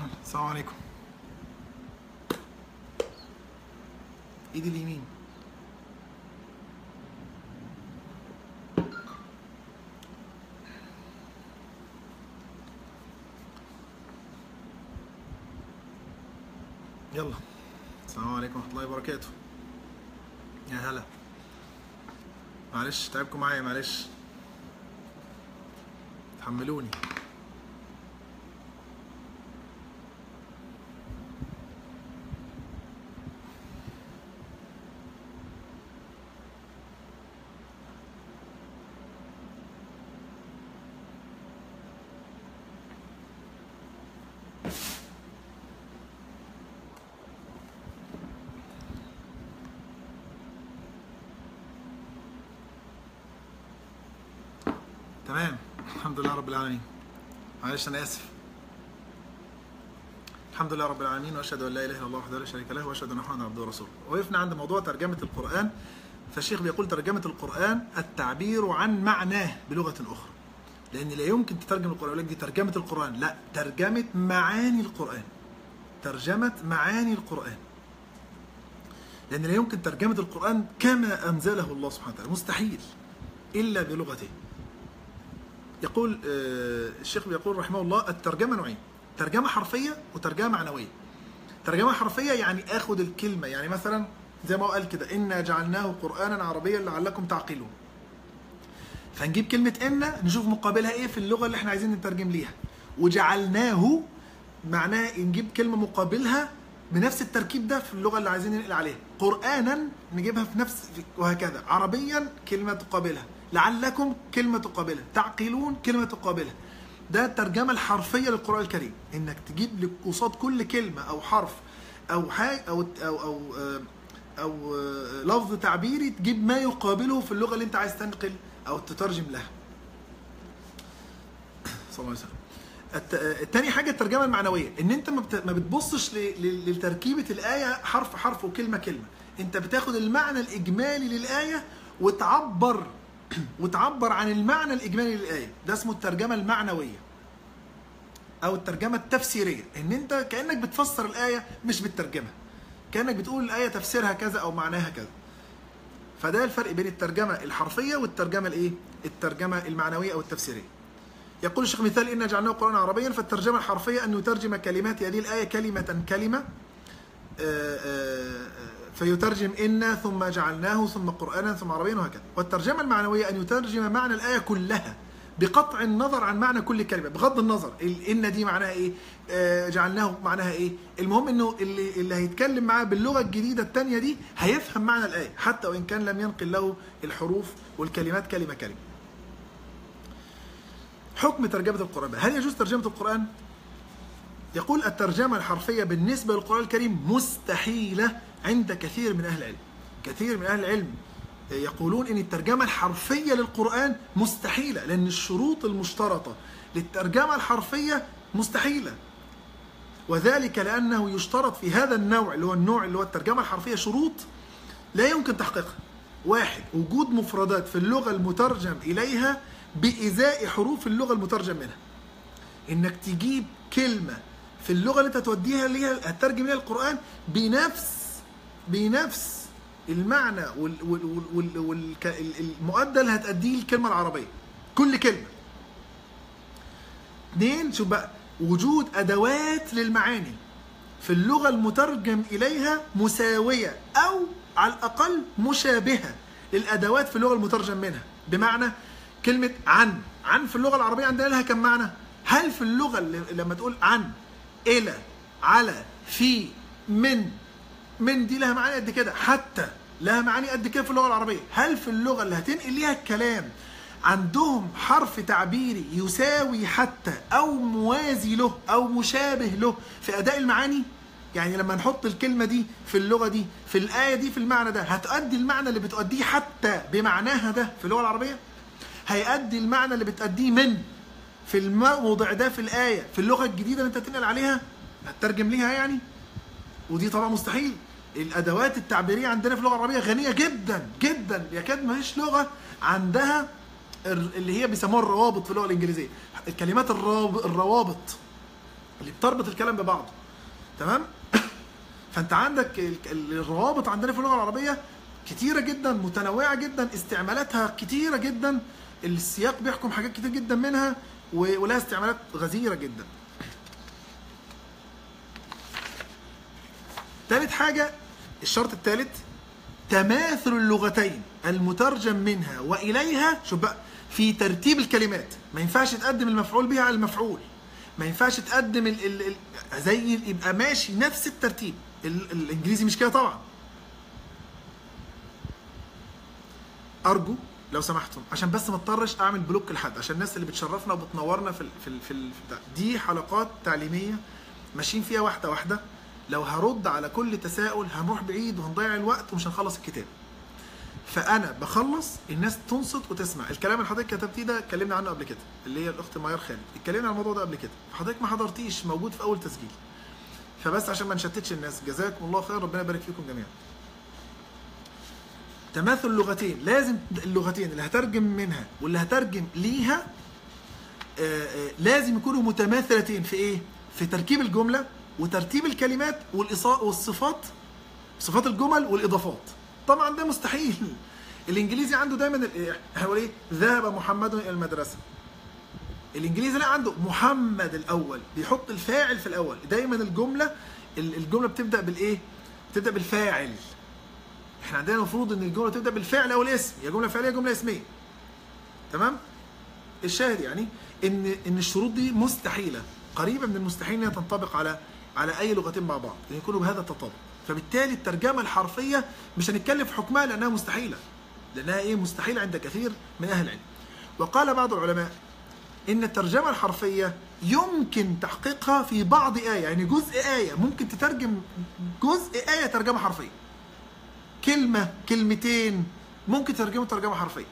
السلام عليكم ايدي اليمين يلا السلام عليكم ورحمة الله وبركاته يا هلا معلش تعبكم معايا معلش تحملوني تمام الحمد لله رب العالمين معلش انا اسف الحمد لله رب العالمين واشهد ان لا اله الا الله وحده لا شريك له واشهد ان محمدا عبده ورسوله وقفنا عند موضوع ترجمه القران فالشيخ بيقول ترجمه القران التعبير عن معناه بلغه اخرى لان لا يمكن تترجم القران يقول لك دي ترجمه القران لا ترجمه معاني القران ترجمه معاني القران لان لا يمكن ترجمه القران كما انزله الله سبحانه وتعالى مستحيل الا بلغته يقول آه، الشيخ بيقول رحمه الله الترجمه نوعين ترجمه حرفيه وترجمه معنويه ترجمه حرفيه يعني اخد الكلمه يعني مثلا زي ما هو قال كده انا جعلناه قرانا عربيا لعلكم تعقلون فنجيب كلمه ان نشوف مقابلها ايه في اللغه اللي احنا عايزين نترجم ليها وجعلناه معناه نجيب كلمه مقابلها بنفس التركيب ده في اللغه اللي عايزين ننقل عليها قرانا نجيبها في نفس وهكذا عربيا كلمه تقابلها لعلكم كلمه تقابلها تعقلون كلمه تقابلها ده الترجمه الحرفيه للقران الكريم انك تجيب لك قصاد كل كلمه او حرف او حاجه او او او آه، او آه، لفظ تعبيري تجيب ما يقابله في اللغه اللي انت عايز تنقل او تترجم لها صلى الله عليه وسلم الت- التاني حاجه الترجمه المعنويه ان انت ما بت- ما بتبصش ل- ل- لتركيبه الايه حرف حرف وكلمه كلمه انت بتاخد المعنى الاجمالي للايه وتعبر وتعبر عن المعنى الاجمالي للايه ده اسمه الترجمه المعنويه او الترجمه التفسيريه ان انت كانك بتفسر الايه مش بتترجمها كانك بتقول الايه تفسيرها كذا او معناها كذا فده الفرق بين الترجمه الحرفيه والترجمه الايه الترجمه المعنويه او التفسيريه يقول الشيخ مثال إنا جعلناه قرآنا عربيا فالترجمة الحرفية أن يترجم كلمات هذه الآية كلمة كلمة آه، آه، فيترجم إنا ثم جعلناه ثم قرآنا ثم عربيا وهكذا والترجمة المعنوية أن يترجم معنى الآية كلها بقطع النظر عن معنى كل كلمة بغض النظر ال- إن دي معناها إيه آه، جعلناه معناها إيه المهم إنه اللي, اللي هيتكلم معاه باللغة الجديدة التانية دي هيفهم معنى الآية حتى وإن كان لم ينقل له الحروف والكلمات كلمة كلمة حكم ترجمة القرآن بقى. هل يجوز ترجمة القرآن؟ يقول الترجمة الحرفية بالنسبة للقرآن الكريم مستحيلة عند كثير من أهل العلم كثير من أهل العلم يقولون أن الترجمة الحرفية للقرآن مستحيلة لأن الشروط المشترطة للترجمة الحرفية مستحيلة وذلك لأنه يشترط في هذا النوع اللي هو النوع اللي هو الترجمة الحرفية شروط لا يمكن تحقيقها واحد وجود مفردات في اللغة المترجم إليها بإزاء حروف اللغة المترجم منها إنك تجيب كلمة في اللغة اللي أنت توديها ليها هتترجم ليها القرآن بنفس بنفس المعنى وال وال وال وال وال المؤدى هتأديه الكلمة العربية كل كلمة اثنين شوف بقى وجود أدوات للمعاني في اللغة المترجم إليها مساوية أو على الأقل مشابهة للأدوات في اللغة المترجم منها بمعنى كلمة عن عن في اللغة العربية عندنا لها كم معنى هل في اللغة اللي لما تقول عن إلى على في من من دي لها معاني قد كده حتى لها معاني قد كده في اللغة العربية هل في اللغة اللي هتنقل ليها الكلام عندهم حرف تعبيري يساوي حتى او موازي له او مشابه له في اداء المعاني يعني لما نحط الكلمة دي في اللغة دي في الآية دي في المعنى ده هتؤدي المعنى اللي بتؤديه حتى بمعناها ده في اللغة العربية هيؤدي المعنى اللي بتأديه من في الموضع ده في الآية في اللغة الجديدة اللي انت تنقل عليها هتترجم ليها يعني ودي طبعا مستحيل الادوات التعبيريه عندنا في اللغه العربيه غنيه جدا جدا يكاد ما فيش لغه عندها ال- اللي هي بيسموها الروابط في اللغه الانجليزيه الكلمات الراب- الروابط اللي بتربط الكلام ببعضه تمام فانت عندك ال- ال- الروابط عندنا في اللغه العربيه كتيره جدا متنوعه جدا استعمالاتها كتيره جدا السياق بيحكم حاجات كتير جدا منها و- ولها استعمالات غزيره جدا تالت حاجه الشرط الثالث تماثل اللغتين المترجم منها واليها شوف بقى في ترتيب الكلمات ما ينفعش تقدم المفعول بها على المفعول ما ينفعش تقدم ال ال ال زي ال- يبقى ماشي نفس الترتيب ال الانجليزي مش كده طبعا ارجو لو سمحتم عشان بس ما اضطرش اعمل بلوك لحد عشان الناس اللي بتشرفنا وبتنورنا في ال في ال في, ال في ده. دي حلقات تعليميه ماشيين فيها واحده واحده لو هرد على كل تساؤل هنروح بعيد وهنضيع الوقت ومش هنخلص الكتاب فانا بخلص الناس تنصت وتسمع الكلام اللي حضرتك كتبتيه ده اتكلمنا عنه قبل كده اللي هي الاخت ميار خالد اتكلمنا عن الموضوع ده قبل كده حضرتك ما حضرتيش موجود في اول تسجيل فبس عشان ما نشتتش الناس جزاكم الله خير ربنا يبارك فيكم جميعا تماثل اللغتين لازم اللغتين اللي هترجم منها واللي هترجم ليها آه، آه، لازم يكونوا متماثلتين في ايه في تركيب الجمله وترتيب الكلمات والإصاء والصفات صفات الجمل والاضافات طبعا ده مستحيل الانجليزي عنده دايما ال- هو ايه ذهب محمد الى المدرسه الانجليزي لا عنده محمد الاول بيحط الفاعل في الاول دايما الجمله ال- الجمله بتبدا بالايه بتبدا بالفاعل احنا عندنا المفروض ان الجمله تبدا بالفعل او الاسم يا جمله فعليه يا جمله اسميه تمام الشاهد يعني ان ان الشروط دي مستحيله قريبه من المستحيل انها تنطبق على على اي لغتين مع بعض ان يكونوا بهذا التطابق فبالتالي الترجمه الحرفيه مش هنتكلم في حكمها لانها مستحيله لانها ايه مستحيله عند كثير من اهل العلم وقال بعض العلماء ان الترجمه الحرفيه يمكن تحقيقها في بعض ايه يعني جزء ايه ممكن تترجم جزء ايه ترجمه حرفيه كلمه كلمتين ممكن تترجمه ترجمه حرفيه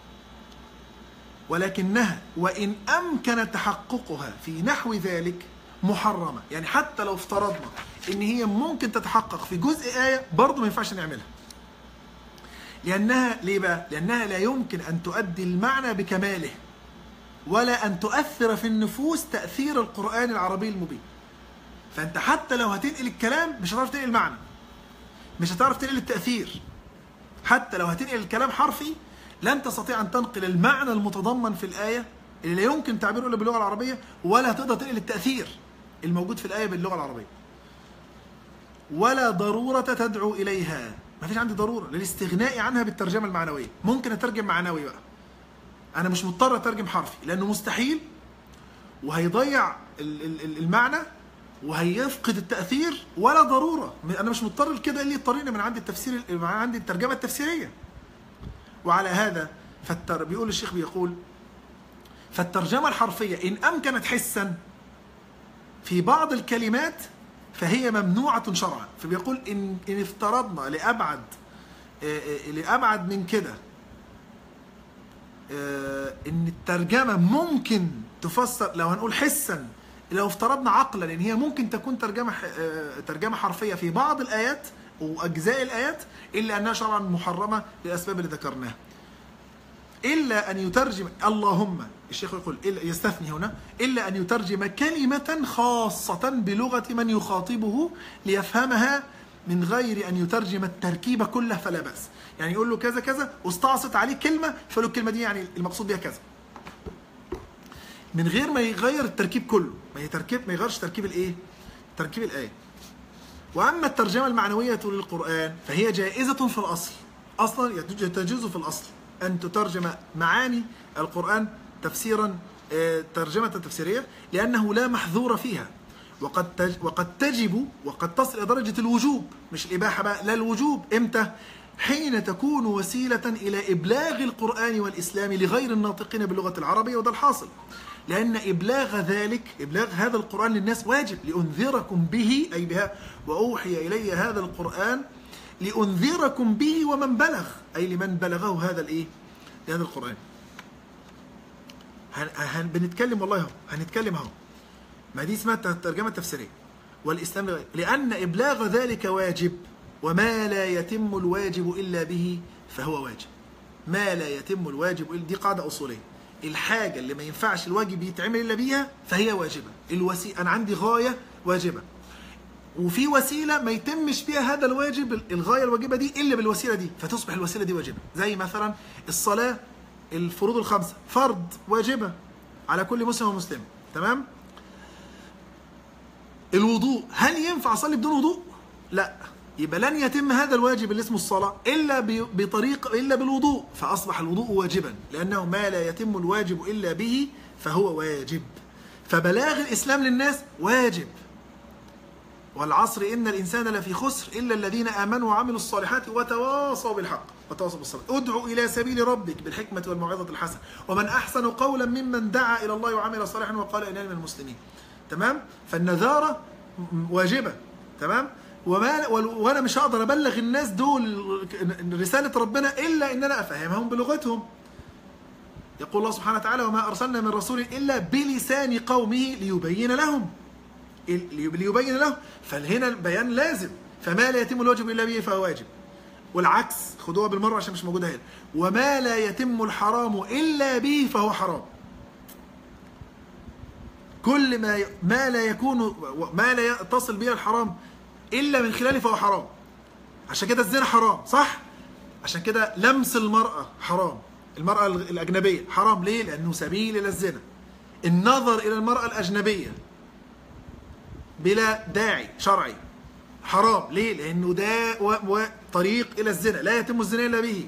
ولكنها وإن أمكن تحققها في نحو ذلك محرمة يعني حتى لو افترضنا إن هي ممكن تتحقق في جزء آية برضه ما ينفعش نعملها لأنها ليه بقى؟ لأنها لا يمكن أن تؤدي المعنى بكماله ولا أن تؤثر في النفوس تأثير القرآن العربي المبين فأنت حتى لو هتنقل الكلام مش هتعرف تنقل المعنى مش هتعرف تنقل التأثير حتى لو هتنقل الكلام حرفي لن تستطيع ان تنقل المعنى المتضمن في الايه اللي لا يمكن تعبيره الا باللغه العربيه ولا هتقدر تنقل التاثير الموجود في الايه باللغه العربيه. ولا ضروره تدعو اليها، ما فيش عندي ضروره للاستغناء عنها بالترجمه المعنويه، ممكن اترجم معنوي بقى. انا مش مضطر اترجم حرفي لانه مستحيل وهيضيع ال- ال- ال- المعنى وهيفقد التاثير ولا ضروره، انا مش مضطر لكده اللي يضطرني من عندي التفسير من عندي الترجمه التفسيريه. وعلى هذا فالتر... بيقول الشيخ بيقول فالترجمة الحرفية إن أمكنت حسا في بعض الكلمات فهي ممنوعة شرعا فبيقول إن, إن افترضنا لأبعد آه، آه، لأبعد من كده آه، إن الترجمة ممكن تفسر لو هنقول حسا لو افترضنا عقلا إن هي ممكن تكون ترجمة ح- آه، ترجمة حرفية في بعض الآيات وأجزاء الآيات إلا أنها شرعا محرمة للأسباب اللي ذكرناها إلا أن يترجم اللهم الشيخ يقول إلا يستثني هنا إلا أن يترجم كلمة خاصة بلغة من يخاطبه ليفهمها من غير أن يترجم التركيب كله فلا بأس يعني يقول له كذا كذا واستعصت عليه كلمة فله الكلمة دي يعني المقصود بها كذا من غير ما يغير التركيب كله ما يتركب ما يغيرش تركيب الايه تركيب الايه واما الترجمه المعنويه للقران فهي جائزه في الاصل اصلا يجوز- تجوز في الاصل ان تترجم معاني القران تفسيرا آه، ترجمه تفسيريه لانه لا محذور فيها وقد تج وقد تجب وقد تصل الى درجه الوجوب مش الاباحه بقى لا الوجوب امتى حين تكون وسيله الى ابلاغ القران والاسلام لغير الناطقين باللغه العربيه وده الحاصل لأن إبلاغ ذلك إبلاغ هذا القرآن للناس واجب لأنذركم به أي بها وأوحي إلي هذا القرآن لأنذركم به ومن بلغ أي لمن بلغه هذا الإيه؟ هذا القرآن هن هن بنتكلم والله اهو هنتكلم اهو ما دي اسمها الترجمة التفسيرية والإسلام لغير لأن إبلاغ ذلك واجب وما لا يتم الواجب إلا به فهو واجب ما لا يتم الواجب إلا دي قاعدة أصولية الحاجة اللي ما ينفعش الواجب يتعمل إلا بيها فهي واجبة الوسيله انا عندي غايه واجبه وفي وسيله ما يتمش فيها هذا الواجب الغايه الواجبه دي الا بالوسيله دي فتصبح الوسيله دي واجبه زي مثلا الصلاه الفروض الخمسه فرض واجبه على كل مسلم ومسلمه تمام الوضوء هل ينفع اصلي بدون وضوء لا يبقى لن يتم هذا الواجب اللي اسمه الصلاه الا ب- بطريقه الا بالوضوء فاصبح الوضوء واجبا لانه ما لا يتم الواجب الا به فهو واجب فبلاغ الاسلام للناس واجب والعصر إن الإنسان لفي خسر إلا الذين آمنوا وعملوا الصالحات وتواصوا بالحق وتواصوا بالصبر ادعو إلى سبيل ربك بالحكمة والموعظة الحسنة ومن أحسن قولا ممن دعا إلى الله وعمل صالحا وقال إنني من المسلمين تمام فالنذارة م- واجبة تمام وما وال- وانا مش هقدر ابلغ الناس دول رساله ربنا الا ان انا افهمهم بلغتهم يقول الله سبحانه وتعالى وما ارسلنا من رسول الا بلسان قومه ليبين لهم ليبين له فهنا البيان لازم فما لا يتم الواجب الا به فهو واجب والعكس خدوها بالمره عشان مش موجوده هنا وما لا يتم الحرام الا به فهو حرام كل ما ي... ما لا يكون ما لا يتصل به الحرام الا من خلاله فهو حرام عشان كده الزنا حرام صح عشان كده لمس المراه حرام المراه الاجنبيه حرام ليه لانه سبيل الى الزنا النظر الى المراه الاجنبيه بلا داعي شرعي حرام ليه لانه ده و... و... طريق الى الزنا لا يتم الزنا الا به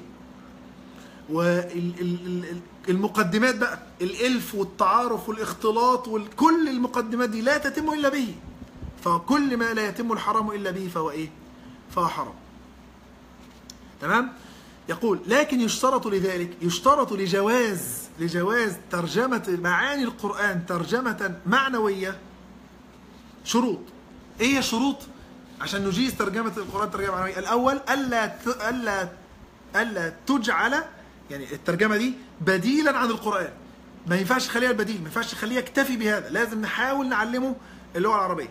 والمقدمات بقى الالف والتعارف والاختلاط وكل المقدمات دي لا تتم الا به فكل ما لا يتم الحرام الا به فهو ايه فهو حرام تمام يقول لكن يشترط لذلك يشترط لجواز لجواز ترجمة معاني القرآن ترجمة معنوية شروط ايه هي الشروط عشان نجيز ترجمة القرآن ترجمة معنوية الأول ألا ت... ألا ألا تجعل يعني الترجمة دي بديلا عن القرآن ما ينفعش تخليها البديل ما ينفعش تخليها يكتفي بهذا لازم نحاول نعلمه اللغة العربية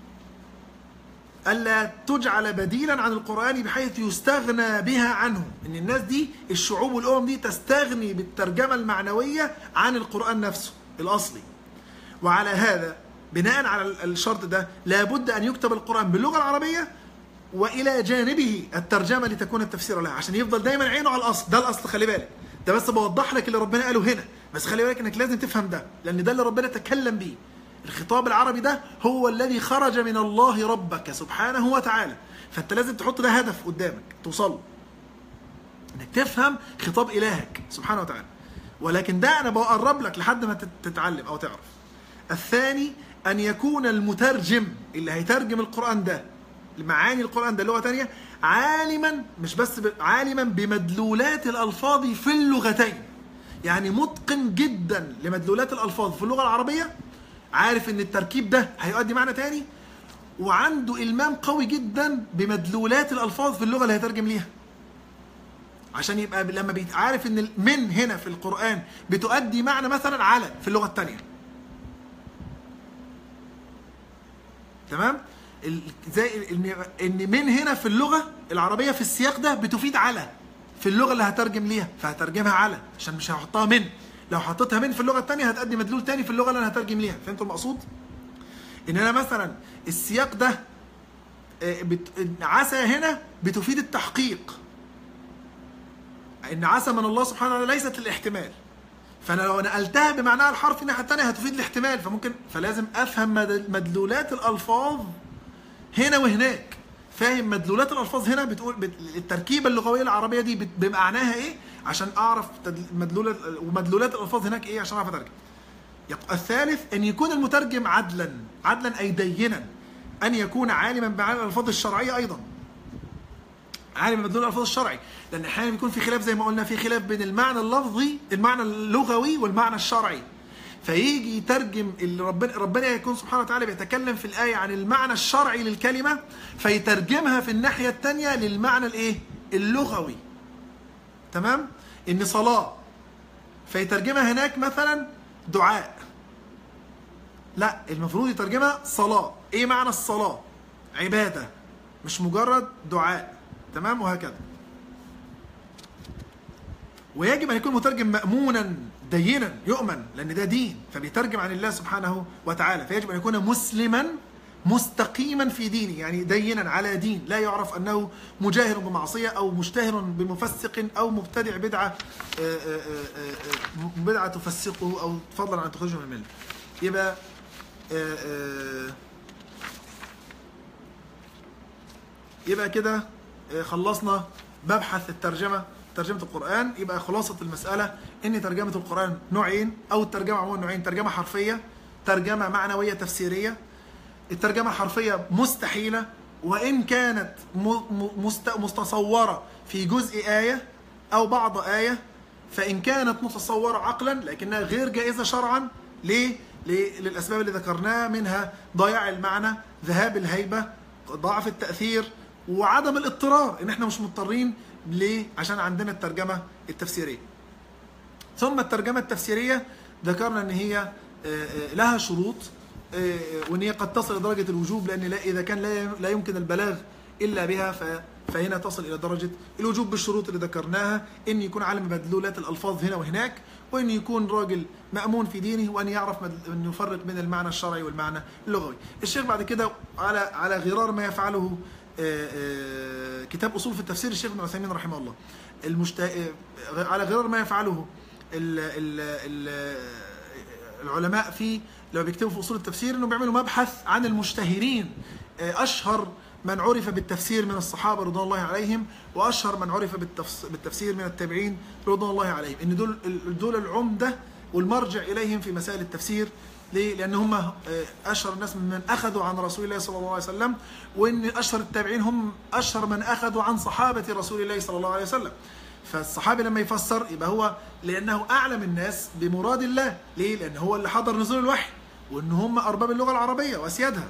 ألا تجعل بديلا عن القرآن بحيث يستغنى بها عنه إن الناس دي الشعوب والأمم دي تستغني بالترجمة المعنوية عن القرآن نفسه الأصلي وعلى هذا بناء على الشرط ده لابد أن يكتب القرآن باللغة العربية والى جانبه الترجمه لتكون التفسير لها عشان يفضل دايما عينه على الاصل ده الاصل خلي بالك ده بس بوضح لك اللي ربنا قاله هنا بس خلي بالك انك لازم تفهم ده لان ده اللي ربنا تكلم بيه الخطاب العربي ده هو الذي خرج من الله ربك سبحانه وتعالى فانت لازم تحط ده هدف قدامك توصل انك تفهم خطاب الهك سبحانه وتعالى ولكن ده انا بقرب لك لحد ما تتعلم او تعرف الثاني ان يكون المترجم اللي هيترجم القران ده معاني القرآن ده لغة تانية عالما مش بس ب... عالما بمدلولات الألفاظ في اللغتين يعني متقن جدا لمدلولات الألفاظ في اللغة العربية عارف ان التركيب ده هيؤدي معنى تاني وعنده إلمام قوي جدا بمدلولات الألفاظ في اللغة اللي هيترجم ليها عشان يبقى لما بيتعرف ان من هنا في القرآن بتؤدي معنى مثلا على في اللغة التانية تمام؟ زي ان من هنا في اللغه العربيه في السياق ده بتفيد على في اللغه اللي هترجم ليها فهترجمها على عشان مش هحطها من لو حطيتها من في اللغه الثانيه هتأدي مدلول تاني في اللغه اللي انا هترجم ليها فهمتوا المقصود ان انا مثلا السياق ده بت... عسى هنا بتفيد التحقيق ان عسى من الله سبحانه وتعالى ليست للاحتمال فانا لو نقلتها بمعناها الحرفي الناحيه الثانيه هتفيد الاحتمال فممكن فلازم افهم مدلولات الالفاظ هنا وهناك فاهم مدلولات الالفاظ هنا بتقول بت... التركيبه اللغويه العربيه دي بت... بمعناها ايه عشان اعرف مدلولات ومدلولات الالفاظ هناك ايه عشان اعرف اترجم الثالث ان يكون المترجم عدلا عدلا اي دينا ان يكون عالما بمعنى الالفاظ الشرعيه ايضا عالم بمدلول الالفاظ الشرعي لان احيانا بيكون في خلاف زي ما قلنا في خلاف بين المعنى اللفظي المعنى اللغوي والمعنى الشرعي فيجي يترجم اللي ربنا ربنا يكون سبحانه وتعالى بيتكلم في الايه عن المعنى الشرعي للكلمه فيترجمها في الناحيه الثانيه للمعنى الايه اللغوي تمام ان صلاه فيترجمها هناك مثلا دعاء لا المفروض يترجمها صلاه ايه معنى الصلاه عباده مش مجرد دعاء تمام وهكذا ويجب ان يكون المترجم مامونا دينا يؤمن لان ده دين فبيترجم عن الله سبحانه وتعالى فيجب ان يكون مسلما مستقيما في دينه يعني دينا على دين لا يعرف انه مجاهر بمعصيه او مشتهر بمفسق او مبتدع بدعه آه، آه، آه، آه، بدعه تفسقه او فضلا عن تخرجه من المله يبقى آه، آه، يبقى كده آه، خلصنا مبحث الترجمه ترجمه القران يبقى خلاصه المساله ان ترجمه القران نوعين او الترجمه عموما نوعين ترجمه حرفيه ترجمه معنويه تفسيريه الترجمه الحرفيه مستحيله وان كانت م- م- مست- مستصوره في جزء ايه او بعض ايه فان كانت متصوره عقلا لكنها غير جائزه شرعا ليه؟ ليه؟ للاسباب اللي ذكرناها منها ضياع المعنى ذهاب الهيبه ضعف التاثير وعدم الاضطرار ان احنا مش مضطرين ليه؟ عشان عندنا الترجمه التفسيريه ثم الترجمة التفسيرية ذكرنا ان هي آه، آه، لها شروط آه، وان هي قد تصل لدرجة الوجوب لان لا اذا كان لا لا يمكن البلاغ الا بها ف- فهنا تصل الى درجة الوجوب بالشروط اللي ذكرناها ان يكون عالم بمدلولات الالفاظ هنا وهناك وان يكون راجل مأمون في دينه وان يعرف مد- ان يفرق بين المعنى الشرعي والمعنى اللغوي. الشيخ بعد كده على على غرار ما يفعله آه، آه، كتاب اصول في التفسير الشيخ ابن عثيمين رحمه الله المشت... آه، على غرار ما يفعله ال ال ال العلماء في لو بيكتبوا في اصول التفسير انه بيعملوا مبحث عن المشتهرين آه، اشهر من عرف بالتفسير من الصحابه رضوان الله عليهم واشهر من عرف بالتفس- بالتفسير من التابعين رضوان الله عليهم ان دول دول العمده والمرجع اليهم في مسائل التفسير ليه؟ لان هم آه، اشهر الناس من اخذوا عن رسول الله صلى الله عليه وسلم وان اشهر التابعين هم اشهر من اخذوا عن صحابه رسول الله صلى الله عليه وسلم فالصحابي لما يفسر يبقى هو لانه اعلم الناس بمراد الله ليه لان هو اللي حضر نزول الوحي وان هم ارباب اللغه العربيه واسيادها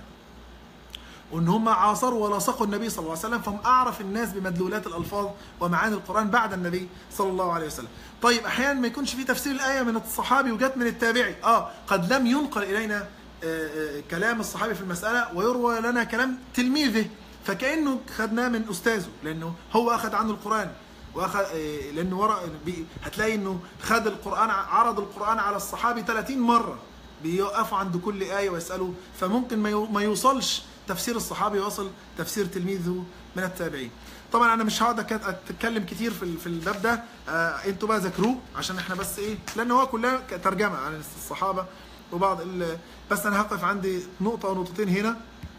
وان هم عاصروا ولاصقوا النبي صلى الله عليه وسلم فهم اعرف الناس بمدلولات الالفاظ ومعاني القران بعد النبي صلى الله عليه وسلم. طيب احيانا ما يكونش في تفسير الايه من الصحابي وجت من التابعي، اه قد لم ينقل الينا آه، آه، كلام الصحابي في المساله ويروى لنا كلام تلميذه فكانه خدناه من استاذه لانه هو اخذ عنه القران واخذ آه، لانه ورا بي- هتلاقي انه خد القران عرض القران على الصحابي 30 مره بيقفوا عند كل آية ويسألوا فممكن ما يو- ما يوصلش تفسير الصحابي يوصل تفسير تلميذه من التابعين طبعا انا مش هقعد أك- اتكلم كتير في ال- في الباب ده آه انتوا بقى ذاكروه عشان احنا بس ايه لان هو كلها ك- ترجمه عن الصحابه وبعض ال- بس انا هقف عندي نقطه ونقطتين هنا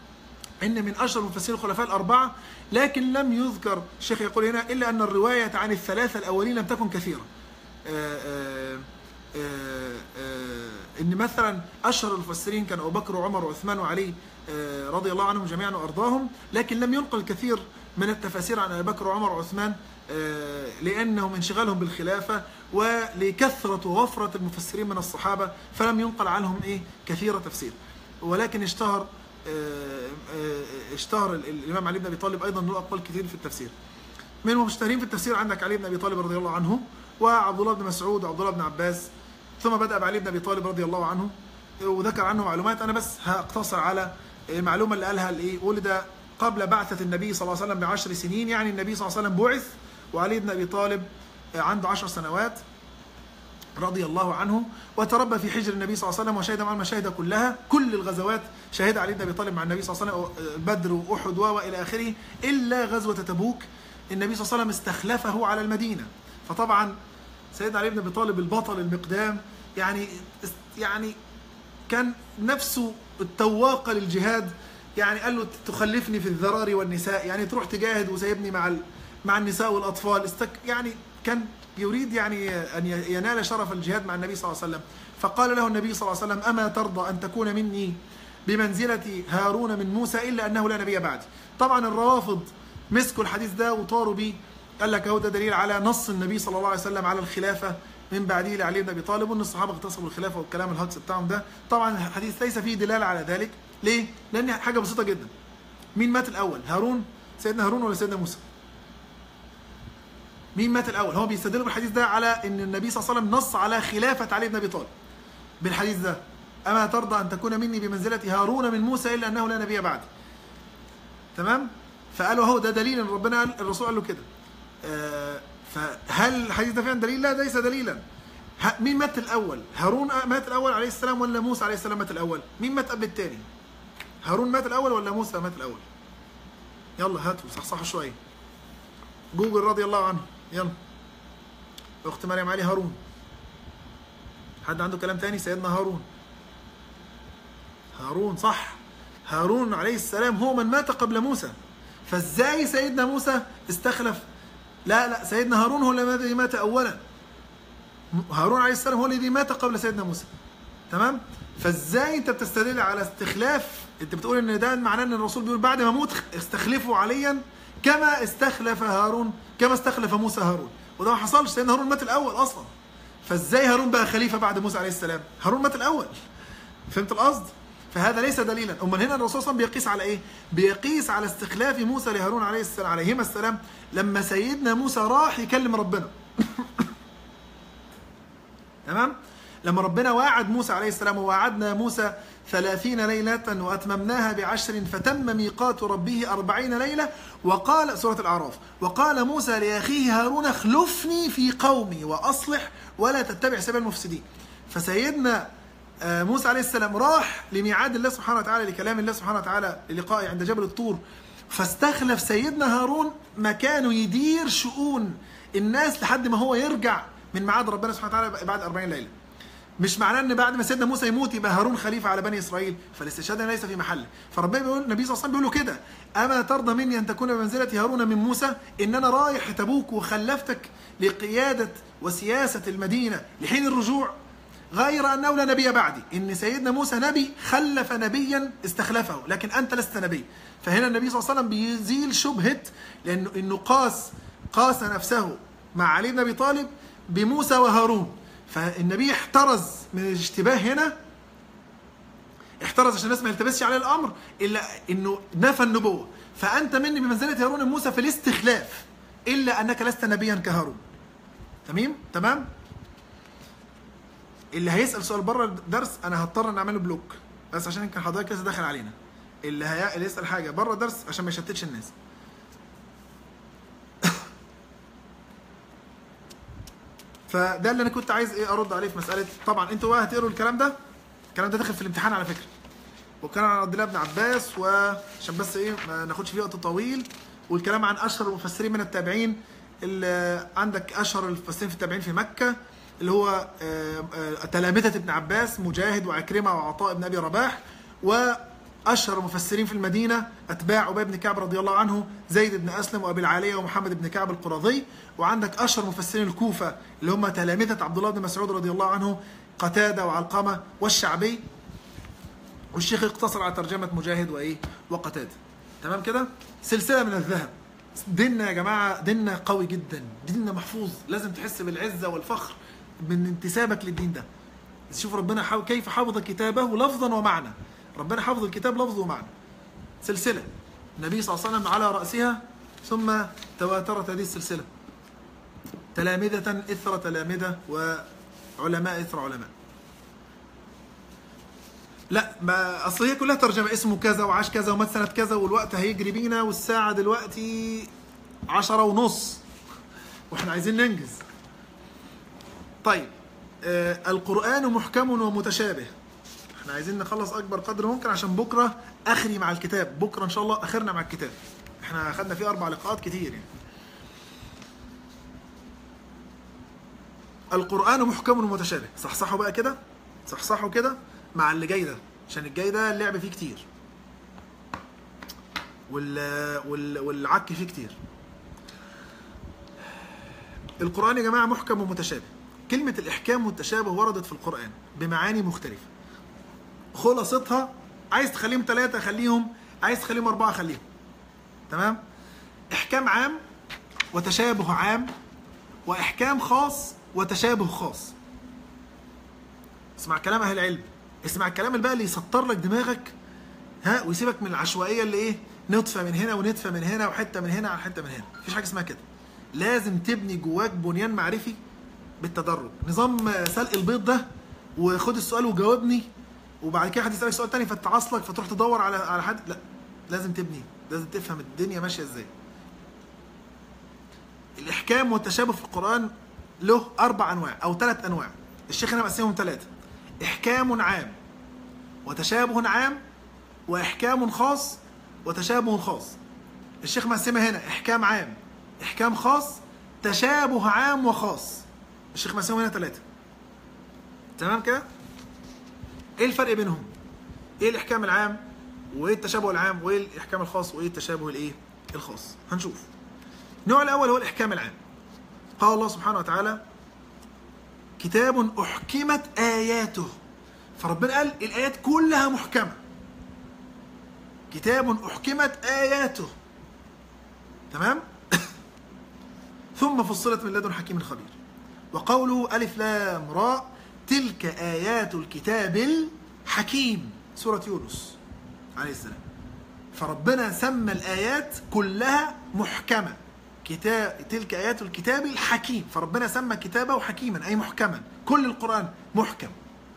ان من اشهر مفسرين الخلفاء الاربعه لكن لم يذكر الشيخ يقول هنا الا ان الروايه عن الثلاثه الاولين لم تكن كثيره آه، آه، آه، آه، ان مثلا اشهر المفسرين كان ابو بكر وعمر وعثمان وعلي آه، رضي الله عنهم جميعا وارضاهم لكن لم ينقل كثير من التفاسير عن ابي بكر وعمر وعثمان آه، لانهم انشغالهم بالخلافه ولكثره ووفره المفسرين من الصحابه فلم ينقل عنهم ايه كثير تفسير ولكن اشتهر آه، آه، اشتهر ال- الامام علي بن ابي طالب ايضا له اقوال كثير في التفسير من المشتهرين في التفسير عندك علي بن ابي طالب رضي الله عنه وعبد الله بن مسعود وعبد الله بن عباس ثم بدا بعلي بن ابي طالب رضي الله عنه وذكر عنه معلومات انا بس هقتصر على المعلومه اللي قالها الايه ولد قبل بعثه النبي صلى الله عليه وسلم بعشر سنين يعني النبي صلى الله عليه وسلم بعث وعلي بن ابي طالب عنده عشر سنوات رضي الله عنه وتربى في حجر النبي صلى الله عليه وسلم وشهد مع المشاهد كلها كل الغزوات شهد علي بن ابي طالب مع النبي صلى الله عليه وسلم بدر واحد والى اخره الا غزوه تبوك النبي صلى الله عليه وسلم استخلفه على المدينه فطبعا سيدنا علي بن ابي طالب البطل المقدام يعني يعني كان نفسه التواقه للجهاد يعني قال له تخلفني في الذرار والنساء يعني تروح تجاهد وسايبني مع ال... مع النساء والاطفال استك يعني كان يريد يعني ان ينال شرف الجهاد مع النبي صلى الله عليه وسلم فقال له النبي صلى الله عليه وسلم اما ترضى ان تكون مني بمنزله هارون من موسى الا انه لا نبي بعدي طبعا الروافض مسكوا الحديث ده وطاروا بيه قال لك اهو ده دليل على نص النبي صلى الله عليه وسلم على الخلافه من بعده لعلي بن ابي طالب وان الصحابه اغتصبوا الخلافه والكلام الهجس بتاعهم ده طبعا الحديث ليس فيه دلاله على ذلك ليه؟ لان حاجه بسيطه جدا مين مات الاول؟ هارون سيدنا هارون ولا سيدنا موسى؟ مين مات الاول؟ هو بيستدلوا بالحديث ده على ان النبي صلى الله عليه وسلم نص على خلافه علي بن ابي طالب بالحديث ده اما ترضى ان تكون مني بمنزله هارون من موسى الا انه لا نبي بعدي تمام؟ فقالوا هو ده دليل ان ربنا قال الرسول قال له كده آه فهل الحديث ده فعلا دليل؟ لا ليس دليلا ه- مين مات الاول هارون مات الاول عليه السلام ولا موسى عليه السلام مات الاول مين مات قبل التاني هارون مات الاول ولا موسى مات الاول يلا هاتوا صحصحوا شويه جوجل رضي الله عنه يلا اخت مريم علي هارون حد عنده كلام تاني سيدنا هارون هارون صح هارون عليه السلام هو من مات قبل موسى فازاي سيدنا موسى استخلف لا لا سيدنا هارون هو الذي مات اولا هارون عليه السلام هو الذي مات قبل سيدنا موسى تمام فازاي انت بتستدل على استخلاف انت بتقول ان ده معناه ان الرسول بيقول بعد ما اموت استخلفوا عليا كما استخلف هارون كما استخلف موسى هارون وده ما حصلش سيدنا هارون مات الاول اصلا فازاي هارون بقى خليفه بعد موسى عليه السلام هارون مات الاول فهمت القصد فهذا ليس دليلا امال هنا الرسول صلى الله عليه وسلم بيقيس على ايه بيقيس على استخلاف موسى لهارون عليه السلام عليهما السلام لما سيدنا موسى راح يكلم ربنا تمام لما ربنا وعد موسى عليه السلام ووعدنا موسى ثلاثين ليلة وأتممناها بعشر فتم ميقات ربه أربعين ليلة وقال سورة الأعراف وقال موسى لأخيه هارون اخلفني في قومي وأصلح ولا تتبع سبيل المفسدين فسيدنا آه، موسى عليه السلام راح لميعاد الله سبحانه وتعالى لكلام الله سبحانه وتعالى للقائه عند جبل الطور فاستخلف سيدنا هارون مكانه يدير شؤون الناس لحد ما هو يرجع من ميعاد ربنا سبحانه وتعالى بعد 40 ليله مش معناه ان بعد ما سيدنا موسى يموت يبقى هارون خليفه على بني اسرائيل فالاستشهاد هنا ليس في محله فربنا بيقول النبي صلى الله عليه وسلم بيقول له كده اما ترضى مني ان تكون بمنزله هارون من موسى ان انا رايح تبوك وخلفتك لقياده وسياسه المدينه لحين الرجوع غير انه لا نبي بعدي ان سيدنا موسى نبي خلف نبيا استخلفه لكن انت لست نبي فهنا النبي صلى الله عليه وسلم بيزيل شبهه لانه انه قاس قاس نفسه مع علي بن ابي طالب بموسى وهارون فالنبي احترز من الاشتباه هنا احترز عشان الناس ما يلتبسش عليه الامر الا انه نفى النبوه فانت مني بمنزله هارون موسى في الاستخلاف الا انك لست نبيا كهارون تمام تمام اللي هيسال سؤال بره الدرس انا هضطر ان اعمله بلوك بس عشان كان حضرتك لسه داخل علينا اللي, هي... اللي يسال حاجه بره الدرس عشان ما يشتتش الناس فده اللي انا كنت عايز ايه ارد عليه في مساله طبعا انتوا بقى هتقروا الكلام ده الكلام ده داخل في الامتحان على فكره وكان عن عبد الله بن عباس وعشان بس ايه ما ناخدش فيه وقت طويل والكلام عن اشهر المفسرين من التابعين اللي عندك اشهر المفسرين في التابعين في مكه اللي هو آه، آه، تلامذة ابن عباس مجاهد وعكرمة وعطاء بن أبي رباح وأشهر المفسرين في المدينة أتباع أبي بن كعب رضي الله عنه زيد بن أسلم وأبي العالية ومحمد بن كعب القرظي وعندك أشهر مفسرين الكوفة اللي هم تلامذة عبد الله بن مسعود رضي الله عنه قتادة وعلقمة والشعبي والشيخ اقتصر على ترجمة مجاهد وإيه وقتادة تمام كده سلسلة من الذهب ديننا يا جماعة ديننا قوي جدا ديننا محفوظ لازم تحس بالعزة والفخر من انتسابك للدين ده شوف ربنا حاو كيف حفظ كتابه لفظا ومعنى ربنا حفظ الكتاب لفظ ومعنى سلسلة النبي صلى الله عليه وسلم على رأسها ثم تواترت هذه السلسلة تلامذة إثر تلامذة وعلماء إثر علماء لا ما اصل هي كلها ترجمه اسمه كذا وعاش كذا ومات سنه كذا والوقت هيجري بينا والساعه دلوقتي عشرة ونص واحنا عايزين ننجز طيب آه القرآن محكم ومتشابه احنا عايزين نخلص اكبر قدر ممكن عشان بكره اخري مع الكتاب بكره ان شاء الله اخرنا مع الكتاب احنا اخدنا فيه اربع لقاءات كتير يعني القرآن محكم ومتشابه صحصحوا بقى كده صحصحوا كده مع اللي جاي ده عشان الجاي ده اللعب فيه كتير وال وال والعك فيه كتير القرآن يا جماعة محكم ومتشابه كلمة الإحكام والتشابه وردت في القرآن بمعاني مختلفة خلاصتها عايز تخليهم ثلاثة خليهم عايز تخليهم أربعة خليهم تمام إحكام عام وتشابه عام وإحكام خاص وتشابه خاص اسمع كلام أهل العلم اسمع الكلام اللي بقى اللي يسطر لك دماغك ها ويسيبك من العشوائية اللي إيه نطفة من هنا ونتفة من هنا وحتة من هنا على حتة من هنا مفيش حاجة اسمها كده لازم تبني جواك بنيان معرفي بالتدرج نظام سلق البيض ده وخد السؤال وجاوبني وبعد كده حد يسالك سؤال تاني فتعصلك فتروح تدور على على حد لا لازم تبني لازم تفهم الدنيا ماشيه ازاي الاحكام والتشابه في القران له اربع انواع او ثلاث انواع الشيخ هنا مقسمهم ثلاثه احكام عام وتشابه عام واحكام خاص وتشابه خاص الشيخ مقسمها هنا احكام عام احكام خاص تشابه عام وخاص الشيخ مقسمهم هنا ثلاثه تمام كده ايه الفرق بينهم ايه الاحكام العام وايه التشابه العام وايه الاحكام الخاص وايه التشابه الايه الخاص هنشوف النوع الاول هو الاحكام العام قال الله سبحانه وتعالى كتاب احكمت اياته فربنا قال الايات كلها محكمه كتاب احكمت اياته تمام ثم فصلت من لدن حكيم خبير وقوله ألف لام راء تلك آيات الكتاب الحكيم سورة يونس عليه السلام فربنا سمى الآيات كلها محكمة كتاب تلك آيات الكتاب الحكيم فربنا سمى كتابه حكيما أي محكما كل القرآن محكم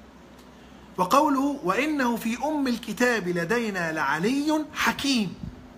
وقوله وإنه في أم الكتاب لدينا لعلي حكيم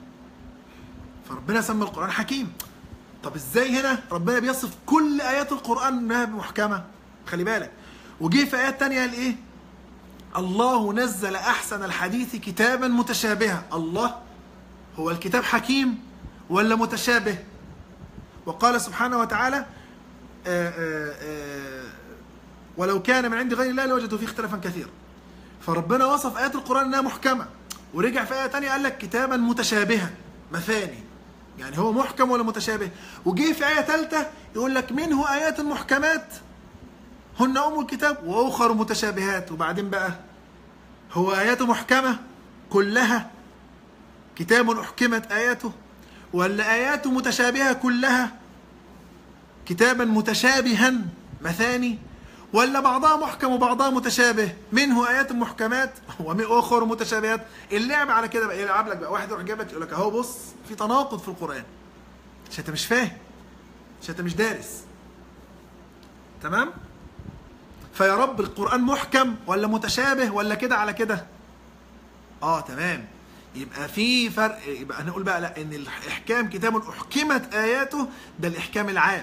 فربنا سمى القرآن حكيم طب ازاي هنا ربنا بيصف كل آيات القرآن انها محكمة خلي بالك وجه في آيات تانية قال ايه الله نزل أحسن الحديث كتابا متشابها الله هو الكتاب حكيم ولا متشابه وقال سبحانه وتعالى آآ آآ ولو كان من عند غير الله لوجدوا فيه اختلافا كثيرا فربنا وصف آيات القرآن انها محكمة ورجع في آية تانية قال لك كتابا متشابها مثاني يعني هو محكم ولا متشابه وجه في آية ثالثة يقول لك منه آيات محكمات هن أم الكتاب وأخر متشابهات وبعدين بقى هو آياته محكمة كلها كتاب أحكمت آياته ولا آياته متشابهة كلها كتابا متشابها مثاني ولا بعضها محكم وبعضها متشابه منه آيات محكمات وأخر متشابهات اللعب على كده بقى يلعب لك بقى واحد يروح جايب لك يقول لك أهو بص في تناقض في القرآن عشان أنت مش فاهم عشان أنت مش دارس تمام فيا رب القرآن محكم ولا متشابه ولا كده على كده اه تمام يبقى في فرق يبقى هنقول بقى لا ان الاحكام كتاب احكمت اياته ده الاحكام العام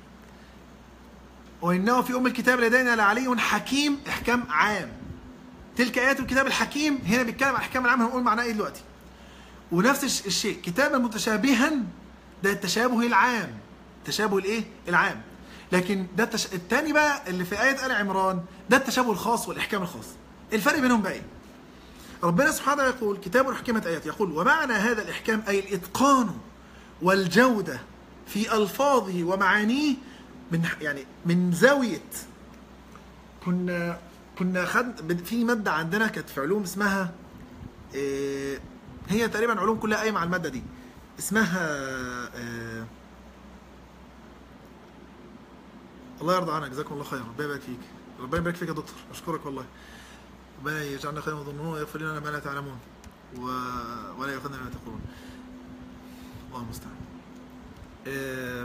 وانه في ام الكتاب لدينا لعلي حكيم احكام عام تلك ايات الكتاب الحكيم هنا بيتكلم عن الاحكام العام هنقول معناه ايه دلوقتي ونفس الشيء كتابا متشابها ده التشابه العام التشابه الايه العام لكن ده التش... التاني بقى اللي في آية آل عمران ده التشابه الخاص والإحكام الخاص الفرق بينهم بقى ايه؟ ربنا سبحانه يقول كتاب أحكمت آيات يقول ومعنى هذا الإحكام أي الإتقان والجودة في ألفاظه ومعانيه من يعني من زاوية كنا كنا خد في مادة عندنا كانت في علوم اسمها إيه هي تقريبا علوم كلها قايمة على المادة دي اسمها إيه الله يرضى عنك جزاكم الله خير ربنا يبارك فيك ربنا يبارك فيك يا دكتور اشكرك والله ربنا يجعلنا خيرا وظنون ويغفر لنا ما لا تعلمون و... ولا ياخذنا ما تقولون الله المستعان إيه...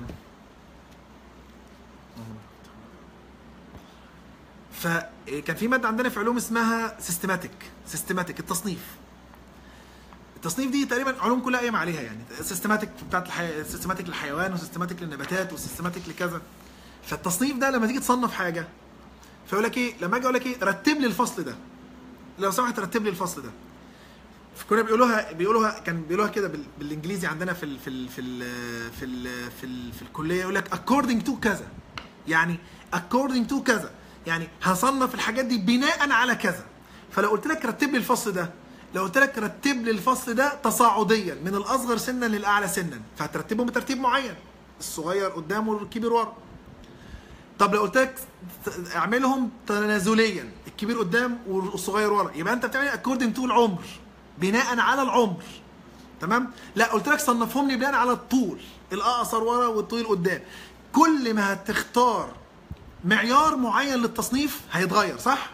فكان في ماده عندنا في علوم اسمها سيستماتيك سيستماتيك التصنيف التصنيف دي تقريبا علوم كلها قايمه عليها يعني سيستماتيك بتاعت الحي... سيستماتيك للحيوان وسيستماتيك للنباتات وسيستماتيك لكذا فالتصنيف ده لما تيجي تصنف حاجه فيقول لك ايه لما اجي اقول لك ايه رتب لي الفصل ده لو سمحت رتب لي الفصل ده كنا بيقولوها بيقولوها كان بيقولوها كده بال... بالانجليزي عندنا في ال... في ال... في ال... في ال... في, ال... في الكليه يقول لك according to كذا يعني according to كذا يعني هصنف الحاجات دي بناء على كذا فلو قلت لك رتب لي الفصل ده لو قلت لك رتب لي الفصل ده تصاعديا من الاصغر سنا للاعلى سنا فهترتبهم بترتيب معين الصغير قدام والكبير ورا طب لو قلت لك اعملهم تنازليا الكبير قدام والصغير ورا يبقى انت بتعمل اكوردنج تو العمر بناء على العمر تمام لا قلت لك صنفهم لي بناء على الطول الاقصر ورا والطويل قدام كل ما هتختار معيار معين للتصنيف هيتغير صح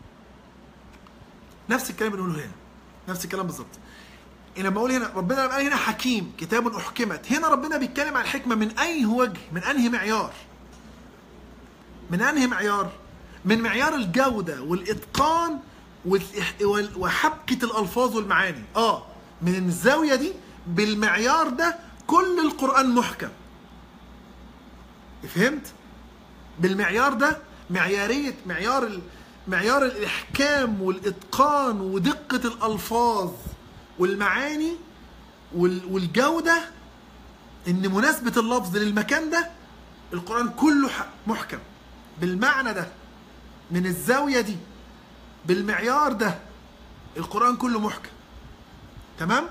نفس الكلام بنقوله هنا نفس الكلام بالظبط لما اقول هنا ربنا قال هنا حكيم كتاب احكمت هنا ربنا بيتكلم عن الحكمه من اي وجه من انهي معيار من انهي معيار من معيار الجوده والاتقان وحبكه الالفاظ والمعاني اه من الزاويه دي بالمعيار ده كل القران محكم فهمت بالمعيار ده معياريه معيار ال- معيار الاحكام والاتقان ودقه الالفاظ والمعاني وال- والجوده ان مناسبه اللفظ للمكان ده القران كله ح- محكم بالمعنى ده من الزاويه دي بالمعيار ده القران كله محكم تمام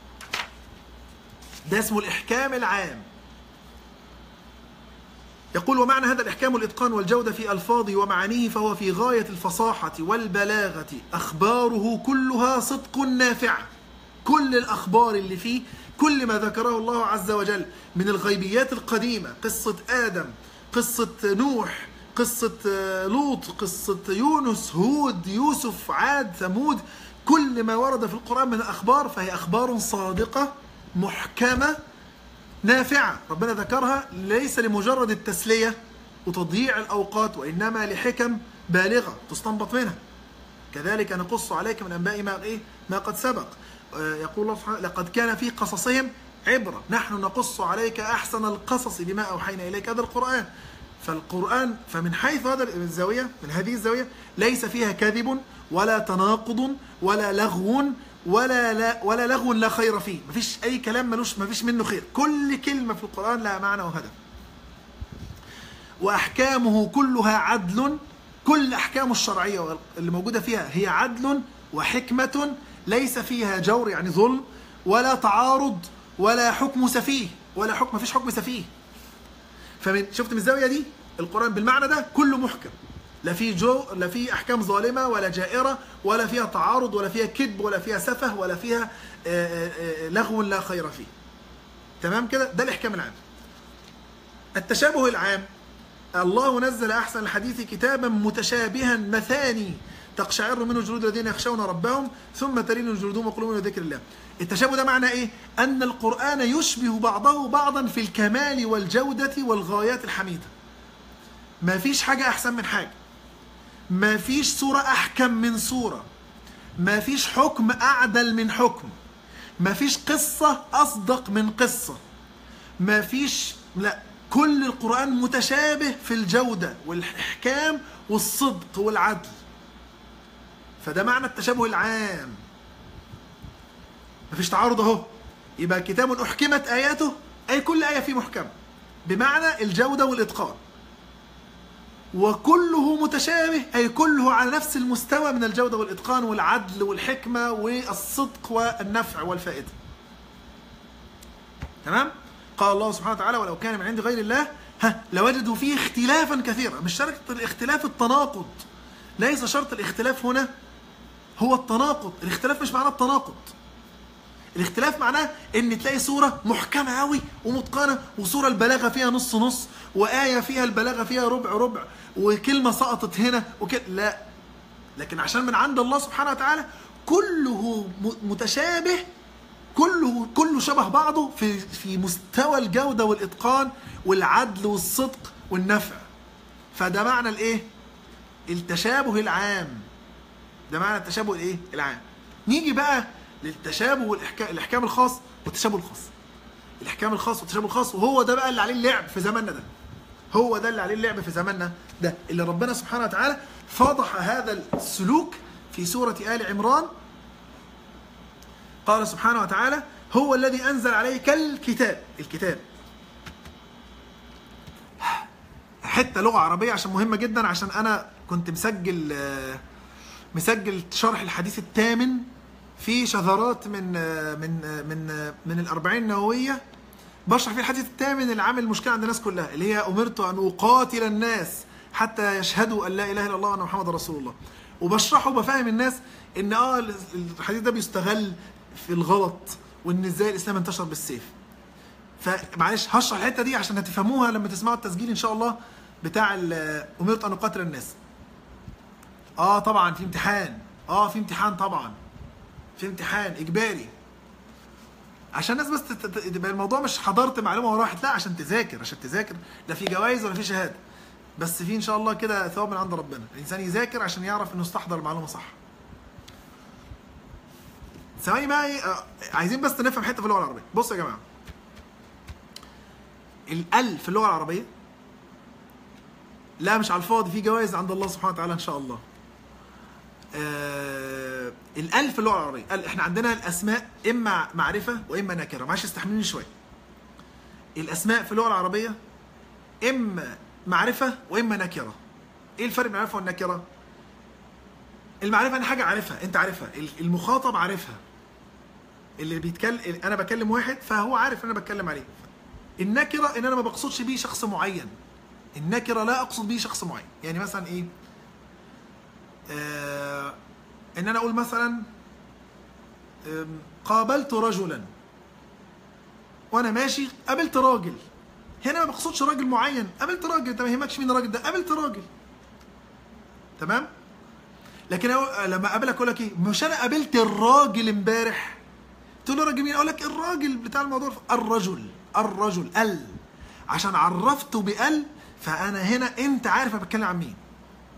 ده اسمه الاحكام العام يقول ومعنى هذا الإحكام الإتقان والجودة في ألفاظه ومعانيه فهو في غاية الفصاحة والبلاغة أخباره كلها صدق نافع كل الأخبار اللي فيه كل ما ذكره الله عز وجل من الغيبيات القديمة قصة آدم قصة نوح قصة آه، لوط قصة يونس هود يوسف عاد ثمود كل ما ورد في القرآن من الأخبار فهي أخبار صادقة محكمة نافعة ربنا ذكرها ليس لمجرد التسلية وتضييع الأوقات وإنما لحكم بالغة تستنبط منها كذلك نقص عليك من أنباء ما إيه ما قد سبق آه، يقول الله سبحانه لقد كان في قصصهم عبرة نحن نقص عليك أحسن القصص بما أوحينا إليك هذا القرآن فالقرآن فمن حيث هذا الزاوية من هذه الزاوية ليس فيها كذب ولا تناقض ولا لغو ولا لا ولا لغو لا خير فيه مفيش أي كلام ملوش مفيش منه خير كل كلمة في القرآن لها معنى وهدف واحكامه كلها عدل كل احكامه الشرعيه اللي موجوده فيها هي عدل وحكمه ليس فيها جور يعني ظلم ولا تعارض ولا حكم سفيه ولا حكم مفيش حكم سفيه فمن شفت من الزاويه دي القران بالمعنى ده كله محكم لا في جو لا في احكام ظالمه ولا جائره ولا فيها تعارض ولا فيها كذب ولا فيها سفه ولا فيها آه، آه، آه، لغو لا خير فيه تمام كده ده الاحكام العام التشابه العام الله نزل احسن الحديث كتابا متشابها مثاني تقشعر منه جلود الذين يخشون ربهم ثم تلين جلودهم وقلوبهم الى ذكر الله. التشابه ده معنى ايه؟ ان القران يشبه بعضه بعضا في الكمال والجوده والغايات الحميده. ما فيش حاجه احسن من حاجه. ما فيش سوره احكم من سوره. ما فيش حكم اعدل من حكم. ما فيش قصه اصدق من قصه. ما فيش لا كل القرآن متشابه في الجودة والإحكام والصدق والعدل فده معنى التشابه العام مفيش تعارض اهو يبقى كتاب أحكمت آياته أي كل آية فيه محكمة بمعنى الجودة والإتقان وكله متشابه أي كله على نفس المستوى من الجودة والإتقان والعدل والحكمة والصدق والنفع والفائدة تمام قال الله سبحانه وتعالى ولو كان من عند غير الله ها لوجدوا فيه اختلافا كثيرا مش شرط الاختلاف التناقض ليس شرط الاختلاف هنا هو التناقض الاختلاف مش معناه التناقض الاختلاف معناه ان تلاقي سوره محكمه قوي ومتقنه وسوره البلاغه فيها نص نص وايه فيها البلاغه فيها ربع ربع وكلمه سقطت هنا وكده لا لكن عشان من عند الله سبحانه وتعالى كله م- متشابه كله كله شبه بعضه في في مستوى الجوده والاتقان والعدل والصدق والنفع فده معنى الايه التشابه العام ده معنى التشابه الايه العام نيجي بقى للتشابه والاحكام الاحكام الخاص والتشابه الخاص الاحكام الخاص والتشابه الخاص وهو ده بقى اللي عليه اللعب في زماننا ده هو ده اللي عليه اللعب في زماننا ده اللي ربنا سبحانه وتعالى فضح هذا السلوك في سورة آل عمران قال سبحانه وتعالى هو الذي أنزل عليك الكتاب الكتاب حتة لغة عربية عشان مهمة جدا عشان أنا كنت مسجل آه، مسجل شرح الحديث الثامن في شذرات من آه، من آه، من آه، من الأربعين النووية بشرح فيه الحديث الثامن اللي عامل مشكلة عند الناس كلها اللي هي أمرت أن أقاتل الناس حتى يشهدوا أن لا إله إلا الله وأن محمد رسول الله وبشرحه وبفهم الناس إن آه الحديث ده بيستغل في الغلط وإن إزاي الإسلام انتشر بالسيف فمعلش هشرح الحته دي عشان هتفهموها لما تسمعوا التسجيل ان شاء الله بتاع ال- امرت ان اقاتل الناس. اه طبعا في امتحان اه في امتحان طبعا في امتحان اجباري عشان الناس بس تت- تت- يبقى الموضوع مش حضرت معلومه وراحت لا عشان تذاكر عشان تذاكر لا في جوائز ولا في شهاده بس في ان شاء الله كده ثواب من عند ربنا الانسان يذاكر عشان يعرف انه استحضر المعلومه صح ثواني بقى ايه آه، عايزين بس نفهم حته في اللغه العربيه بصوا يا جماعه ال في اللغه العربيه لا مش على الفاضي في جوائز عند الله سبحانه وتعالى ان شاء الله آه الالف في اللغه العربيه قال احنا عندنا الاسماء اما معرفه واما نكره معلش استحملوني شويه الاسماء في اللغه العربيه اما معرفه واما نكره ايه الفرق بين المعرفه والنكره المعرفه انا حاجه عارفها انت عارفها المخاطب عارفها اللي بيتكلم انا بكلم واحد فهو عارف ان انا بتكلم عليه النكره ان انا ما بقصدش بيه شخص معين النكره لا اقصد بيه شخص معين يعني مثلا ايه آه ان انا اقول مثلا آم، قابلت رجلا وانا ماشي قابلت راجل هنا ما بقصدش راجل معين قابلت راجل انت ما يهمكش مين الراجل ده قابلت راجل تمام لكن أو- لما اقابلك اقول لك ايه مش انا قابلت الراجل امبارح تقول له راجل مين اقول لك الراجل بتاع الموضوع الرجل الرجل ال عشان عرفته بال فانا هنا انت عارف انا بتكلم عن مين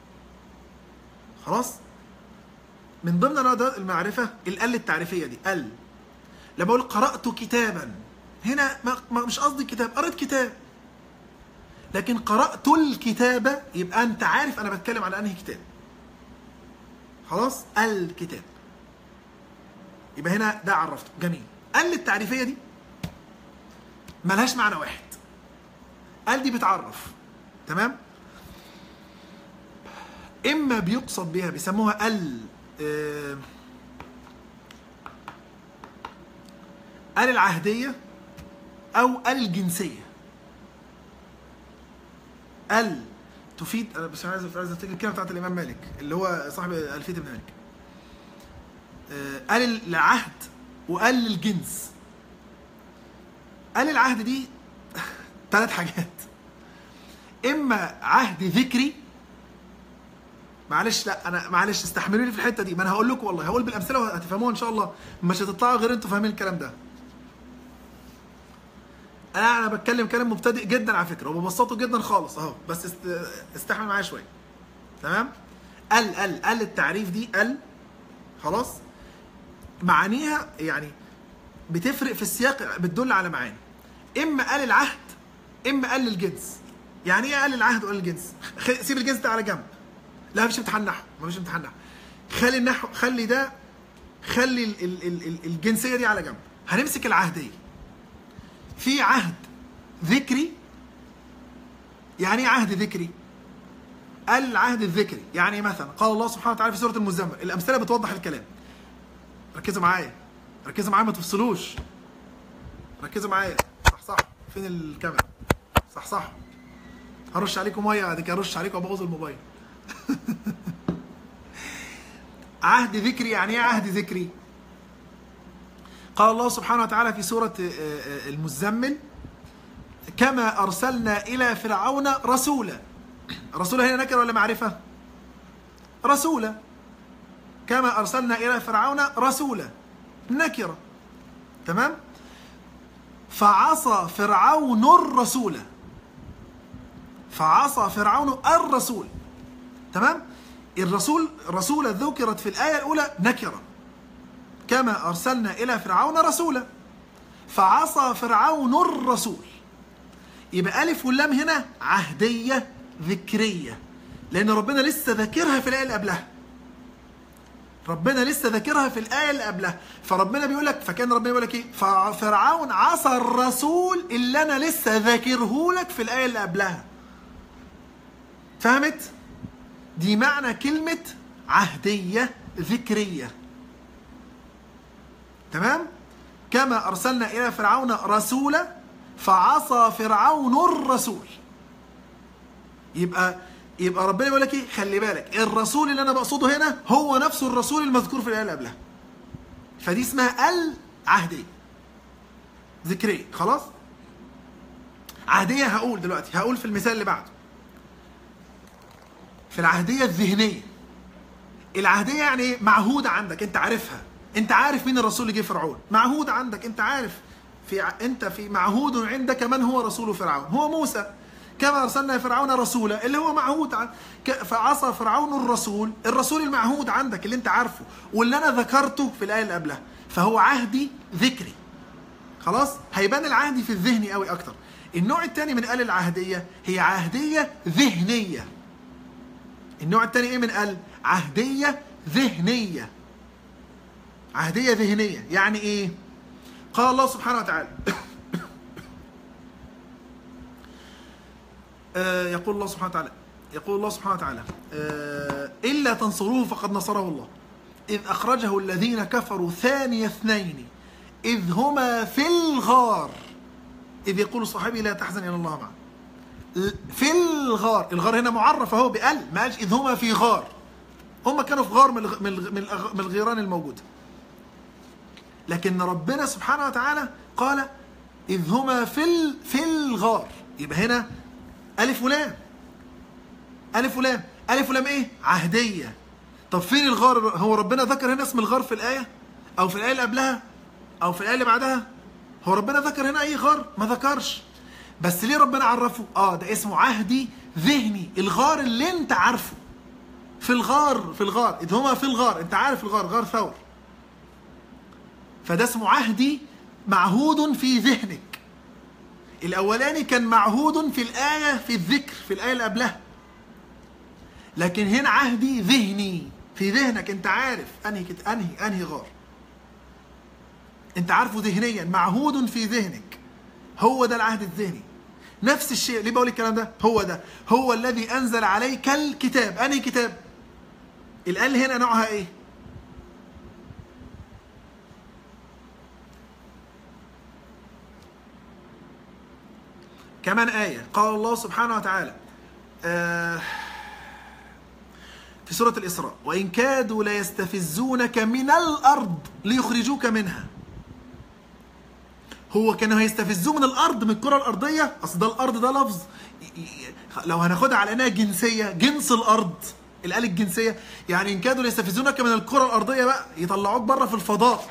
خلاص من ضمن انواع ده المعرفه ال التعريفيه دي ال لما اقول قرات كتابا هنا ما ما- مش قصدي كتاب قريت كتاب لكن قرات الكتاب يبقى انت عارف انا بتكلم على انهي كتاب خلاص الكتاب يبقى هنا ده عرفته جميل ال التعريفيه دي ملهاش معنى واحد ال دي بتعرف تمام اما بيقصد بها بيسموها ال آه، ال العهديه او ال الجنسيه ال تفيد انا بس عايز عايز افتكر الكلمه بتاعت الامام مالك اللي هو صاحب الفيه ابن مالك آه، ال العهد وال الجنس ال العهد دي ثلاث حاجات اما عهد ذكري معلش لا انا معلش استحملوني في الحته دي ما انا هقول لكم والله هقول بالامثله وهتفهموها ان شاء الله مش هتطلعوا غير انتوا فاهمين الكلام ده انا انا بتكلم كلام مبتدئ جدا على فكره وببسطه جدا خالص اهو بس است... استحمل معايا شويه تمام ال ال ال التعريف دي ال خلاص معانيها يعني بتفرق في السياق بتدل على معاني اما ال العهد اما ال الجنس يعني ايه ال العهد وال الجنس خ- سيب الجنس ده على جنب لا مفيش امتحان نحو مفيش امتحان نحو خلي النحو خلي ده خلي ال ال ال ال الجنسيه دي على جنب هنمسك العهديه في عهد ذكري يعني ايه عهد ذكري العهد الذكري يعني مثلا قال الله سبحانه وتعالى في سوره المزمل الامثله بتوضح الكلام ركزوا معايا ركزوا معايا ما تفصلوش ركزوا معايا صح صح فين الكاميرا صح صح هرش عليكم ميه بعد كده هرش عليكم ابوظ الموبايل عهد ذكري يعني ايه عهد ذكري قال الله سبحانه وتعالى في سورة آه، آه، المزمل كما أرسلنا إلى فرعون رسولا رسولا هنا نكرة ولا معرفة رسولا كما أرسلنا إلى فرعون رسولا نكرة تمام فعصى فرعون الرسول فعصى فرعون الرسول تمام الرسول رسول ذكرت في الآية الأولى نكرة كما أرسلنا إلى فرعون رسولا فعصى فرعون الرسول يبقى ألف واللام هنا عهدية ذكرية لأن ربنا لسه ذاكرها في الآية اللي قبلها ربنا لسه ذاكرها في الآية اللي قبلها فربنا بيقول لك فكان ربنا بيقول لك إيه ففرعون عصى الرسول اللي أنا لسه ذاكره لك في الآية اللي قبلها فهمت؟ دي معنى كلمة عهدية ذكرية تمام كما أرسلنا إلى فرعون رسولا فعصى فرعون الرسول يبقى يبقى ربنا بيقول لك ايه خلي بالك الرسول اللي انا بقصده هنا هو نفسه الرسول المذكور في الايه اللي قبلها فدي اسمها العهديه ذكريه خلاص عهديه هقول دلوقتي هقول في المثال اللي بعده في العهديه الذهنيه العهديه يعني ايه معهوده عندك انت عارفها انت عارف مين الرسول اللي جه فرعون معهود عندك انت عارف في ع- انت في معهود عندك من هو رسول فرعون هو موسى كما ارسلنا فرعون رسولا اللي هو معهود عن ك- فعصى فرعون الرسول الرسول المعهود عندك اللي انت عارفه واللي انا ذكرته في الايه اللي قبلها فهو عهدي ذكري خلاص هيبان العهدي في الذهني قوي اكتر النوع الثاني من ال العهديه هي عهديه ذهنيه النوع الثاني ايه من ال عهديه ذهنيه عهديه ذهنيه يعني ايه قال الله سبحانه وتعالى آه، يقول الله سبحانه وتعالى يقول الله سبحانه وتعالى آه، إلا تنصروه فقد نصره الله إذ أخرجه الذين كفروا ثاني اثنين إذ هما في الغار إذ يقول الصحابي لا تحزن إلى الله معه في الغار الغار هنا معرف اهو بقل ما قالش إذ هما في غار هم كانوا في غار من الغ- من الغ- من الأغ- من الغيران الموجوده لكن ربنا سبحانه وتعالى قال إذ هما في ال- في الغار يبقى هنا ألف ولام ألف ولام ألف ولام إيه؟ عهدية طب فين الغار؟ هو ربنا ذكر هنا اسم الغار في الآية؟ أو في الآية اللي قبلها؟ أو في الآية اللي بعدها؟ هو ربنا ذكر هنا أي غار؟ ما ذكرش بس ليه ربنا عرفه؟ آه ده اسمه عهدي ذهني الغار اللي أنت عارفه في الغار في الغار إذ هما في الغار أنت عارف الغار غار ثور فده اسمه عهدي معهود في ذهنك الاولاني كان معهود في الايه في الذكر في الايه اللي قبلها لكن هنا عهدي ذهني في ذهنك انت عارف انهي كت... انهي انهي غار انت عارفه ذهنيا معهود في ذهنك هو ده العهد الذهني نفس الشيء ليه بقول الكلام ده هو ده هو الذي انزل عليك الكتاب انهي كتاب الال هنا نوعها ايه كمان آية قال الله سبحانه وتعالى آه في سورة الإسراء وإن كادوا ليستفزونك من الأرض ليخرجوك منها هو كانوا هيستفزوه من الأرض من الكرة الأرضية أصل ده الأرض ده لفظ ي- ي- لو هناخدها على إنها جنسية جنس الأرض الآل الجنسية يعني إن كادوا ليستفزونك من الكرة الأرضية بقى يطلعوك بره في الفضاء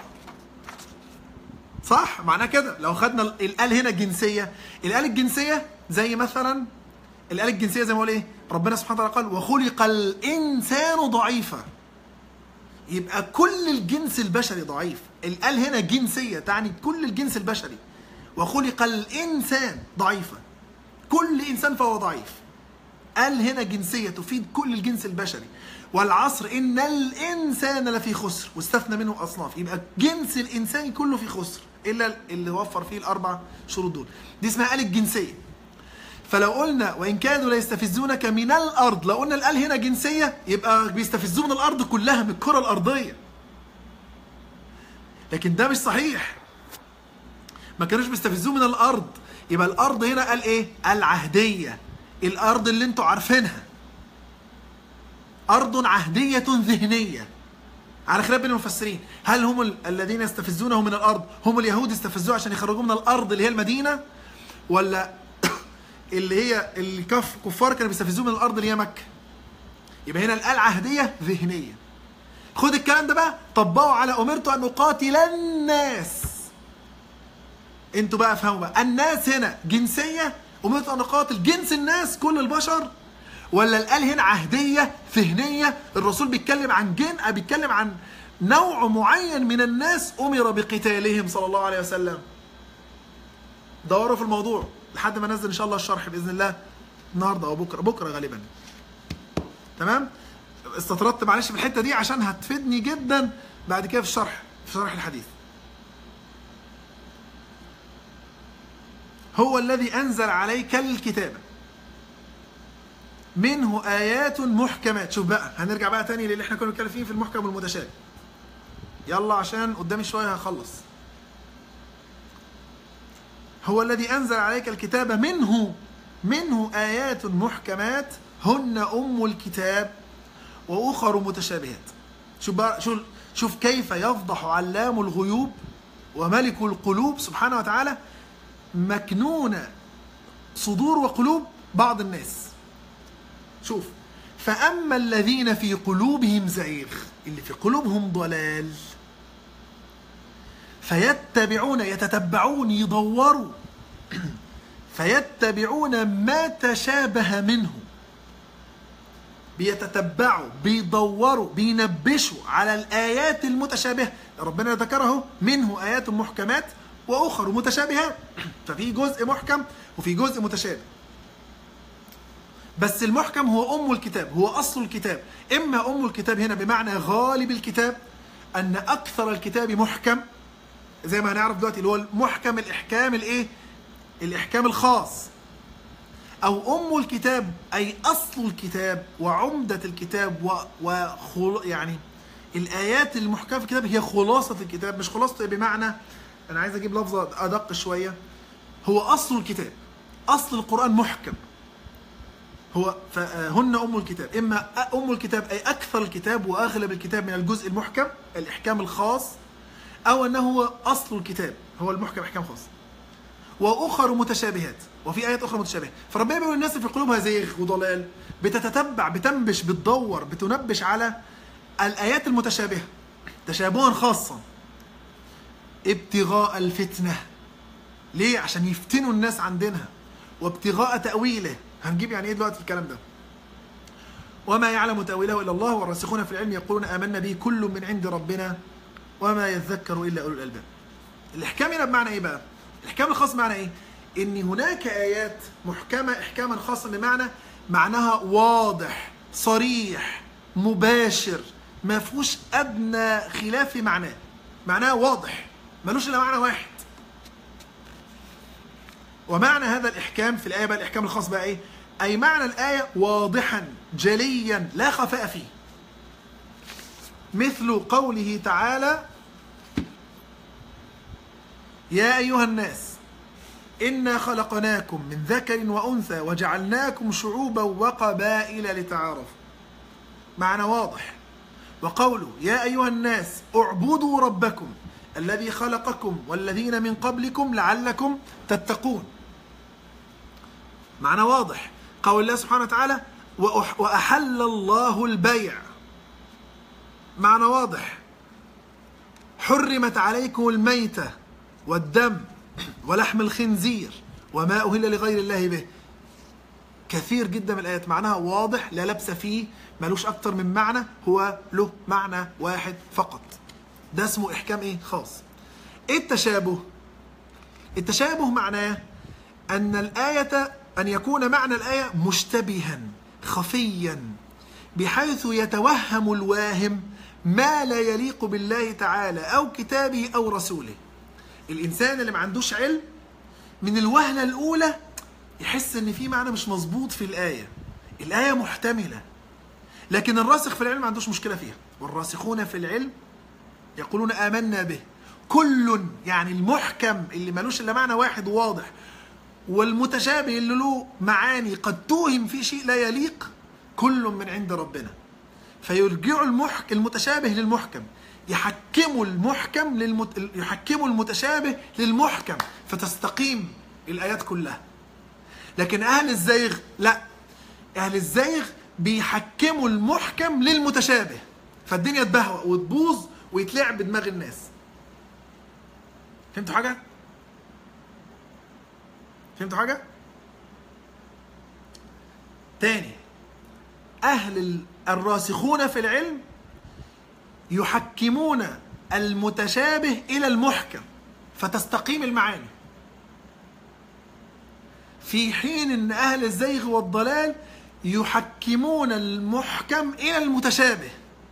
صح معناه كده لو خدنا ال- الآل هنا جنسية الآل الجنسية زي مثلا الآل الجنسية زي ما اقول ايه ربنا سبحانه وتعالى قال وخلق الإنسان ضعيفا يبقى كل الجنس البشري ضعيف الآل هنا جنسية تعني كل الجنس البشري وخلق الإنسان ضعيفا كل إنسان فهو ضعيف قال هنا جنسية تفيد كل الجنس البشري والعصر إن الإنسان لفي خسر واستثنى منه أصناف يبقى جنس الإنسان كله في خسر إلا اللي وفر فيه الأربع شروط دول دي اسمها آل الجنسية فلو قلنا وإن كادوا ليستفزونك من الأرض لو قلنا الآل هنا جنسية يبقى بيستفزوه من الأرض كلها من الكرة الأرضية لكن ده مش صحيح ما كانوش بيستفزوه من الارض يبقى الارض هنا قال ايه العهديه الارض اللي انتوا عارفينها ارض عهديه ذهنيه على خلاف بين المفسرين هل هم ال- الذين يستفزونه من الارض هم اليهود استفزوه عشان يخرجوه من الارض اللي هي المدينه ولا اللي هي الكف كفار كانوا بيستفزوه من الارض اللي هي مكه يبقى هنا الآل عهديه ذهنيه خد الكلام ده بقى طبقه على امرت ان اقاتل الناس انتوا بقى افهموا بقى الناس هنا جنسيه امرت ان اقاتل جنس الناس كل البشر ولا الآل هنا عهديه ذهنيه الرسول بيتكلم عن جن بيتكلم عن نوع معين من الناس امر بقتالهم صلى الله عليه وسلم دوروا في الموضوع لحد ما انزل ان شاء الله الشرح باذن الله النهارده او بكره بكره غالبا تمام استطردت معلش في الحته دي عشان هتفيدني جدا بعد كده في الشرح في شرح الحديث هو الذي انزل عليك الكتاب منه ايات محكمات شوف بقى هنرجع بقى تاني للي احنا كنا بنتكلم فيه في المحكم والمتشابه يلا عشان قدامي شويه هخلص هو الذي انزل عليك الكتاب منه منه ايات محكمات هن ام الكتاب واخر متشابهات شوف بقى شوف شوف كيف يفضح علام الغيوب وملك القلوب سبحانه وتعالى مكنون صدور وقلوب بعض الناس شوف فأما الذين في قلوبهم زيغ اللي في قلوبهم ضلال فيتبعون يتتبعون يدوروا فيتبعون ما تشابه منه بيتتبعوا بيدوروا بينبشوا على الآيات المتشابهة ربنا ذكره منه آيات محكمات واخر متشابهات ففي جزء محكم وفي جزء متشابه بس المحكم هو ام الكتاب هو اصل الكتاب اما ام الكتاب هنا بمعنى غالب الكتاب ان اكثر الكتاب محكم زي ما هنعرف دلوقتي اللي هو المحكم الاحكام الايه الاحكام الخاص او ام الكتاب اي اصل الكتاب وعمده الكتاب و, وخل يعني الايات المحكمه في الكتاب هي خلاصه الكتاب مش خلاصته بمعنى انا عايز اجيب لفظه ادق شويه هو اصل الكتاب اصل القران محكم هو فهن ام الكتاب اما ام الكتاب اي اكثر الكتاب واغلب الكتاب من الجزء المحكم الاحكام الخاص او انه هو اصل الكتاب هو المحكم احكام خاص واخر متشابهات وفي ايات اخرى متشابهه فربنا بيقول الناس في قلوبها زيغ وضلال بتتتبع بتنبش بتدور بتنبش على الايات المتشابهه تشابها خاصا ابتغاء الفتنه ليه عشان يفتنوا الناس عن دينها وابتغاء تاويله هنجيب يعني ايه دلوقتي الكلام ده وما يعلم تاويله الا الله والراسخون في العلم يقولون امنا به كل من عند ربنا وما يذكر الا اولو الالباب الاحكام هنا بمعنى ايه بقى الاحكام الخاص معنى ايه ان هناك ايات محكمه احكاما خاصا بمعنى معناها واضح صريح مباشر ما فيهوش ادنى خلاف في معناه معناه واضح ملوش الا معنى واحد ومعنى هذا الاحكام في الايه بقى الاحكام الخاص بقى ايه اي معنى الايه واضحا جليا لا خفاء فيه مثل قوله تعالى يا ايها الناس انا خلقناكم من ذكر وانثى وجعلناكم شعوبا وقبائل لتعارفوا معنى واضح وقوله يا ايها الناس اعبدوا ربكم الذي خلقكم والذين من قبلكم لعلكم تتقون معنى واضح قول الله سبحانه وتعالى وأحل الله البيع معنى واضح حرمت عليكم الميتة والدم ولحم الخنزير وما أهل لغير الله به كثير جدا من الآيات معناها واضح لا لبس فيه ملوش أكتر من معنى هو له معنى واحد فقط ده اسمه إحكام إيه خاص إيه التشابه التشابه معناه أن الآية أن يكون معنى الآية مشتبها خفيا بحيث يتوهم الواهم ما لا يليق بالله تعالى أو كتابه أو رسوله الإنسان اللي ما عندوش علم من الوهلة الأولى يحس إن في معنى مش مظبوط في الآية الآية محتملة لكن الراسخ في العلم ما عندوش مشكلة فيها والراسخون في العلم يقولون آمنا به كل يعني المحكم اللي ملوش إلا معنى واحد واضح والمتشابه اللي له معاني قد توهم في شيء لا يليق كل من عند ربنا فيرجعوا المحك المتشابه للمحكم يحكموا المحكم للمت... يحكموا المتشابه للمحكم فتستقيم الايات كلها لكن اهل الزيغ لا اهل الزيغ بيحكموا المحكم للمتشابه فالدنيا تبهوأ وتبوظ ويتلعب بدماغ الناس فهمتوا حاجه فهمتوا حاجه تاني اهل الراسخون في العلم يحكمون المتشابه الى المحكم فتستقيم المعاني في حين ان اهل الزيغ والضلال يحكمون المحكم الى المتشابه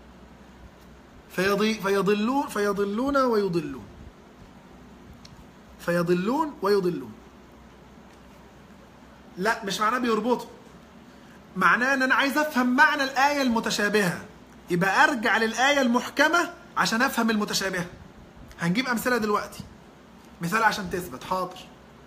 فيضي فيضلون فيضلون ويضلون فيضلون ويضلون لا مش معناه بيربطوا معناه ان انا عايز افهم معنى الايه المتشابهه يبقى ارجع للايه المحكمه عشان افهم المتشابهه هنجيب امثله دلوقتي مثال عشان تثبت حاضر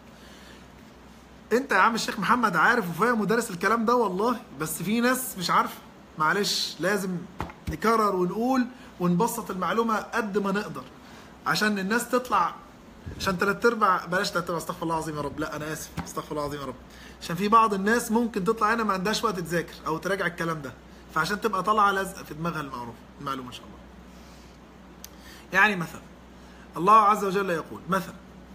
انت يا عم الشيخ محمد عارف وفاهم مدرس الكلام ده والله بس في ناس مش عارفه معلش لازم نكرر ونقول ونبسط المعلومه قد ما نقدر عشان الناس تطلع عشان تلات ارباع بلاش تلات ارباع استغفر الله العظيم يا رب لا انا اسف استغفر الله العظيم يا رب عشان في بعض الناس ممكن تطلع هنا ما عندهاش وقت تذاكر او تراجع الكلام ده فعشان تبقى طالعه لازقه في دماغها المعروف المعلومه ان شاء الله يعني مثلا الله عز وجل يقول مثلا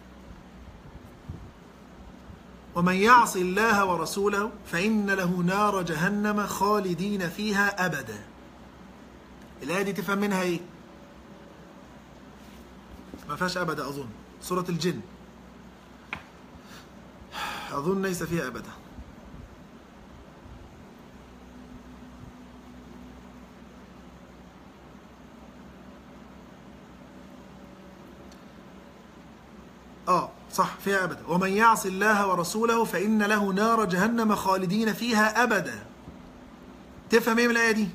ومن يعص الله ورسوله فإن له نار جهنم خالدين فيها أبدا الآية دي تفهم منها إيه؟ ما فيهاش أبدا أظن سورة الجن أظن ليس فيها أبدا اه صح فيها ابدا ومن يعص الله ورسوله فان له نار جهنم خالدين فيها ابدا تفهم ايه من الايه دي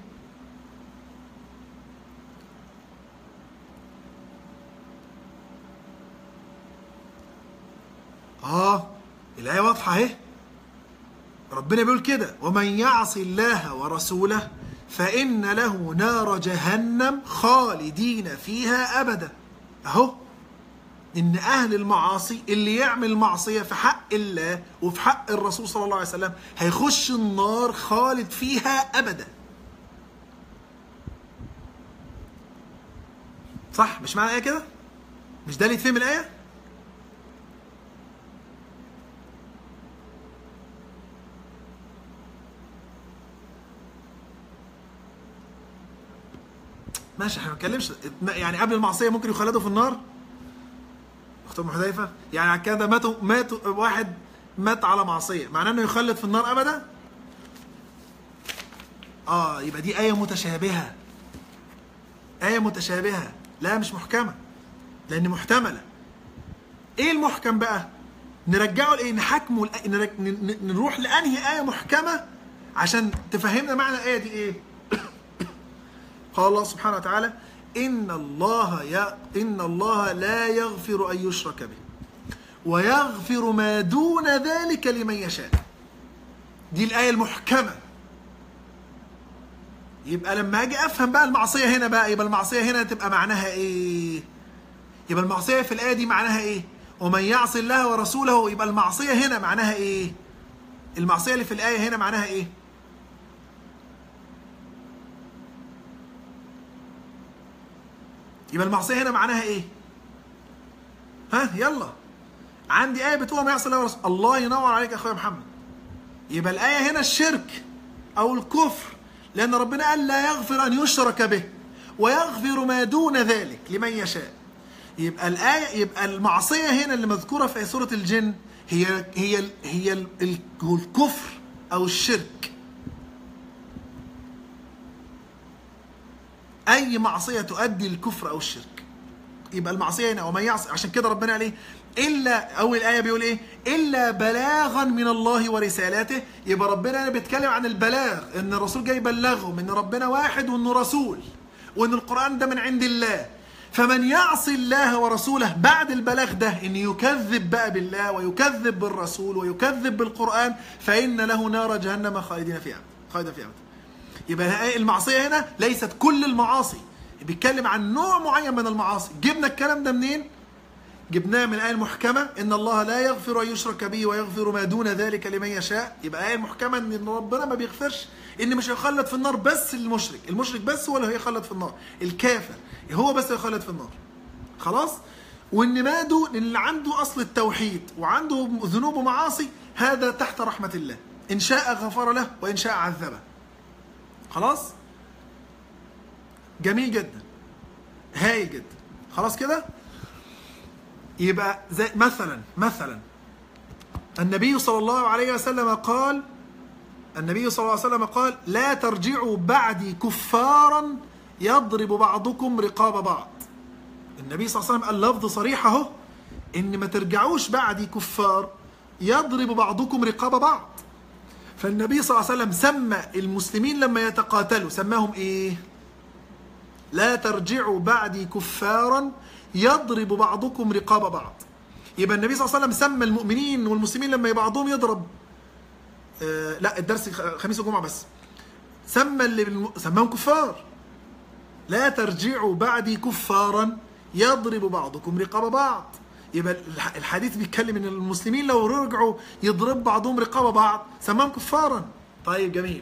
اه الايه واضحه اهي ربنا بيقول كده ومن يعص الله ورسوله فان له نار جهنم خالدين فيها ابدا اهو ان اهل المعاصي اللي يعمل معصيه في حق الله وفي حق الرسول صلى الله عليه وسلم هيخش النار خالد فيها ابدا صح مش معنى الايه كده مش ده اللي يتفهم الايه ماشي احنا ما بنتكلمش يعني قبل المعصيه ممكن يخلدوا في النار اخت ام حذيفه يعني على كده ماتوا ماتوا واحد مات على معصيه معناه انه يخلد في النار ابدا اه يبقى دي ايه متشابهه ايه متشابهه لا مش محكمه لان محتمله ايه المحكم بقى نرجعه لايه نحكمه لأ- نرج... ن- ن- نروح لانهي ايه محكمه عشان تفهمنا معنى الايه دي ايه قال الله سبحانه وتعالى إن الله ي... إن الله لا يغفر أن يشرك به ويغفر ما دون ذلك لمن يشاء دي الآية المحكمة يبقى لما أجي أفهم بقى المعصية هنا بقى يبقى المعصية هنا تبقى معناها إيه؟ يبقى المعصية في الآية دي معناها إيه؟ ومن يعص الله ورسوله يبقى المعصية هنا معناها إيه؟ المعصية اللي في الآية هنا معناها إيه؟ يبقى المعصيه هنا معناها ايه؟ ها يلا عندي ايه بتقول ما يعصي الله ورسوله الله ينور عليك يا اخويا محمد يبقى الايه هنا الشرك او الكفر لان ربنا قال لا يغفر ان يشرك به ويغفر ما دون ذلك لمن يشاء يبقى الايه يبقى المعصيه هنا اللي مذكوره في سوره الجن هي هي هي ال- ال- الكفر او الشرك اي معصيه تؤدي للكفر او الشرك يبقى المعصيه هنا ومن يعصي عشان كده ربنا قال ايه الا اول ايه بيقول ايه الا بلاغا من الله ورسالاته يبقى ربنا هنا بيتكلم عن البلاغ ان الرسول جاي يبلغهم ان ربنا واحد وانه رسول وان القران ده من عند الله فمن يعصي الله ورسوله بعد البلاغ ده ان يكذب بقى بالله ويكذب بالرسول ويكذب بالقران فان له نار جهنم خالدين فيها خالدين فيها يبقى المعصيه هنا ليست كل المعاصي بيتكلم عن نوع معين من المعاصي جبنا الكلام ده منين جبناه من الآية المحكمة إن الله لا يغفر أن يشرك به ويغفر ما دون ذلك لمن يشاء يبقى آية المحكمة إن ربنا ما بيغفرش إن مش هيخلد في النار بس المشرك المشرك بس هو اللي هيخلد في النار الكافر هو بس هيخلد في النار خلاص وإن ما دون اللي عنده أصل التوحيد وعنده ذنوب ومعاصي هذا تحت رحمة الله إن شاء غفر له وإن شاء عذبه خلاص جميل جدا هايل جدا خلاص كده يبقى زي مثلا مثلا النبي صلى الله عليه وسلم قال النبي صلى الله عليه وسلم قال لا ترجعوا بعدي كفارا يضرب بعضكم رقاب بعض النبي صلى الله عليه وسلم قال لفظ صريح اهو ان ما ترجعوش بعدي كفار يضرب بعضكم رقاب بعض فالنبي صلى الله عليه وسلم سمى المسلمين لما يتقاتلوا سماهم ايه لا ترجعوا بعدي كفارا يضرب بعضكم رقاب بعض يبقى النبي صلى الله عليه وسلم سمى المؤمنين والمسلمين لما بعضهم يضرب آه لا الدرس خميس وجمعه بس سمى اللي بالم... سماهم كفار لا ترجعوا بعدي كفارا يضرب بعضكم رقاب بعض يبقى الحديث بيتكلم ان المسلمين لو رجعوا يضرب بعضهم رقاب بعض سماهم كفارا طيب جميل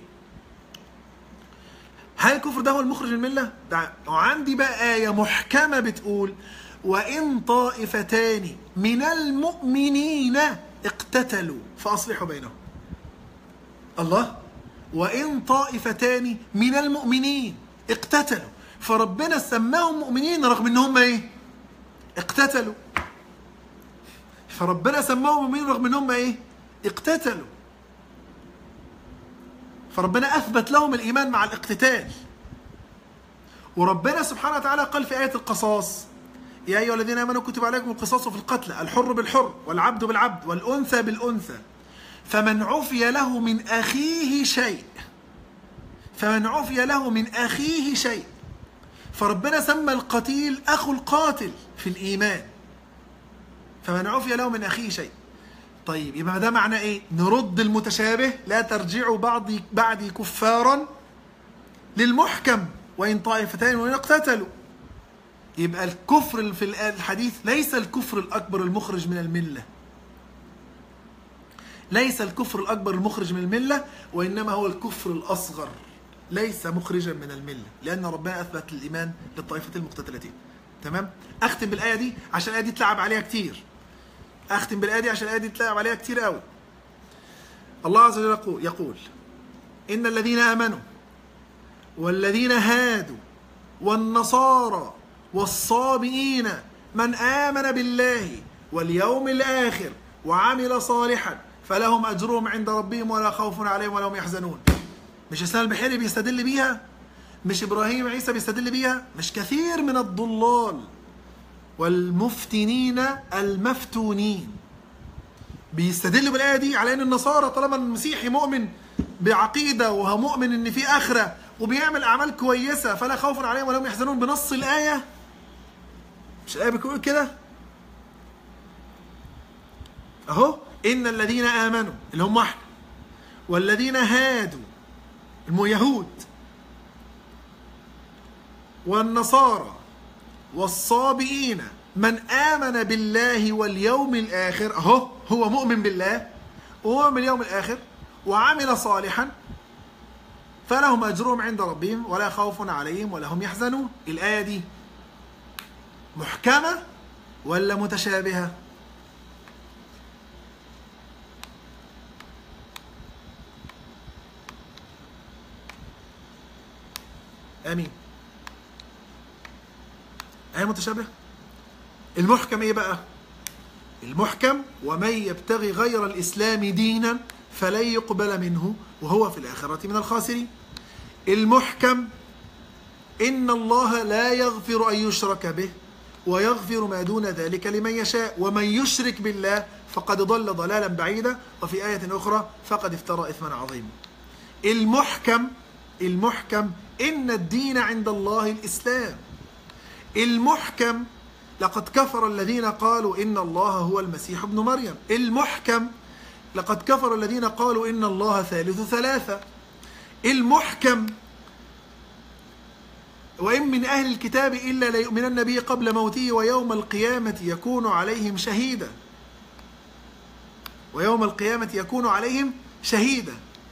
هل الكفر ده هو المخرج من المله؟ ده وعندي بقى آية محكمة بتقول وإن طائفتان من المؤمنين اقتتلوا فأصلحوا بينهم. الله وإن طائفتان من المؤمنين اقتتلوا فربنا سماهم مؤمنين رغم إن هم إيه؟ اقتتلوا. فربنا سماهم مؤمنين رغم انهم ايه اقتتلوا فربنا اثبت لهم الايمان مع الاقتتال وربنا سبحانه وتعالى قال في ايه القصاص يا ايها الذين امنوا كتب عليكم القصاص في القتلى الحر بالحر والعبد بالعبد والانثى بالانثى فمن عفي له من اخيه شيء فمن عفي له من اخيه شيء فربنا سمى القتيل اخو القاتل في الايمان فمن عفي له من اخيه شيء طيب يبقى ده معنى ايه نرد المتشابه لا ترجعوا بعضي بعدي كفارا للمحكم وان طائفتين وان اقتتلوا يبقى الكفر في الحديث ليس الكفر الاكبر المخرج من المله ليس الكفر الاكبر المخرج من المله وانما هو الكفر الاصغر ليس مخرجا من المله لان ربنا اثبت الايمان للطائفتين المقتتلتين تمام اختم بالايه دي عشان الايه دي اتلعب عليها كتير اختم بالايه دي عشان الايه دي اتلعب عليها كتير قوي الله عز وجل يقول يقول ان الذين امنوا والذين هادوا والنصارى والصابئين من امن بالله واليوم الاخر وعمل صالحا فلهم اجرهم عند ربهم ولا خوف عليهم ولا هم يحزنون مش اسلام البحيري بيستدل بيها مش ابراهيم عيسى بيستدل بيها مش كثير من الضلال والمفتنين المفتونين بيستدلوا بالايه دي على ان النصارى طالما المسيحي مؤمن بعقيده وهو مؤمن ان في اخره وبيعمل اعمال كويسه فلا خوف عليهم ولا هم يحزنون بنص الايه مش الايه بتقول كده اهو ان الذين امنوا اللي هم احنا والذين هادوا اليهود والنصارى والصابئين من آمن بالله واليوم الآخر أهو هو مؤمن بالله ومؤمن اليوم الآخر وعمل صالحا فلهم أجرهم عند ربهم ولا خوف عليهم ولا هم يحزنون الآية دي محكمة ولا متشابهة آمين آية متشابهة المحكم إيه بقى المحكم ومن يبتغي غير الإسلام دينا فلن يقبل منه وهو في الآخرة من الخاسرين المحكم إن الله لا يغفر أن يشرك به ويغفر ما دون ذلك لمن يشاء ومن يشرك بالله فقد ضل ضلالا بعيدا وفي آية أخرى فقد افترى إثما عظيما المحكم المحكم إن الدين عند الله الإسلام المحكم لقد كفر الذين قالوا إن الله هو المسيح ابن مريم المحكم لقد كفر الذين قالوا إن الله ثالث ثلاثة المحكم وإن من أهل الكتاب إلا ليؤمنن به قبل موته ويوم القيامة يكون عليهم شهيدا ويوم القيامة يكون عليهم شهيدا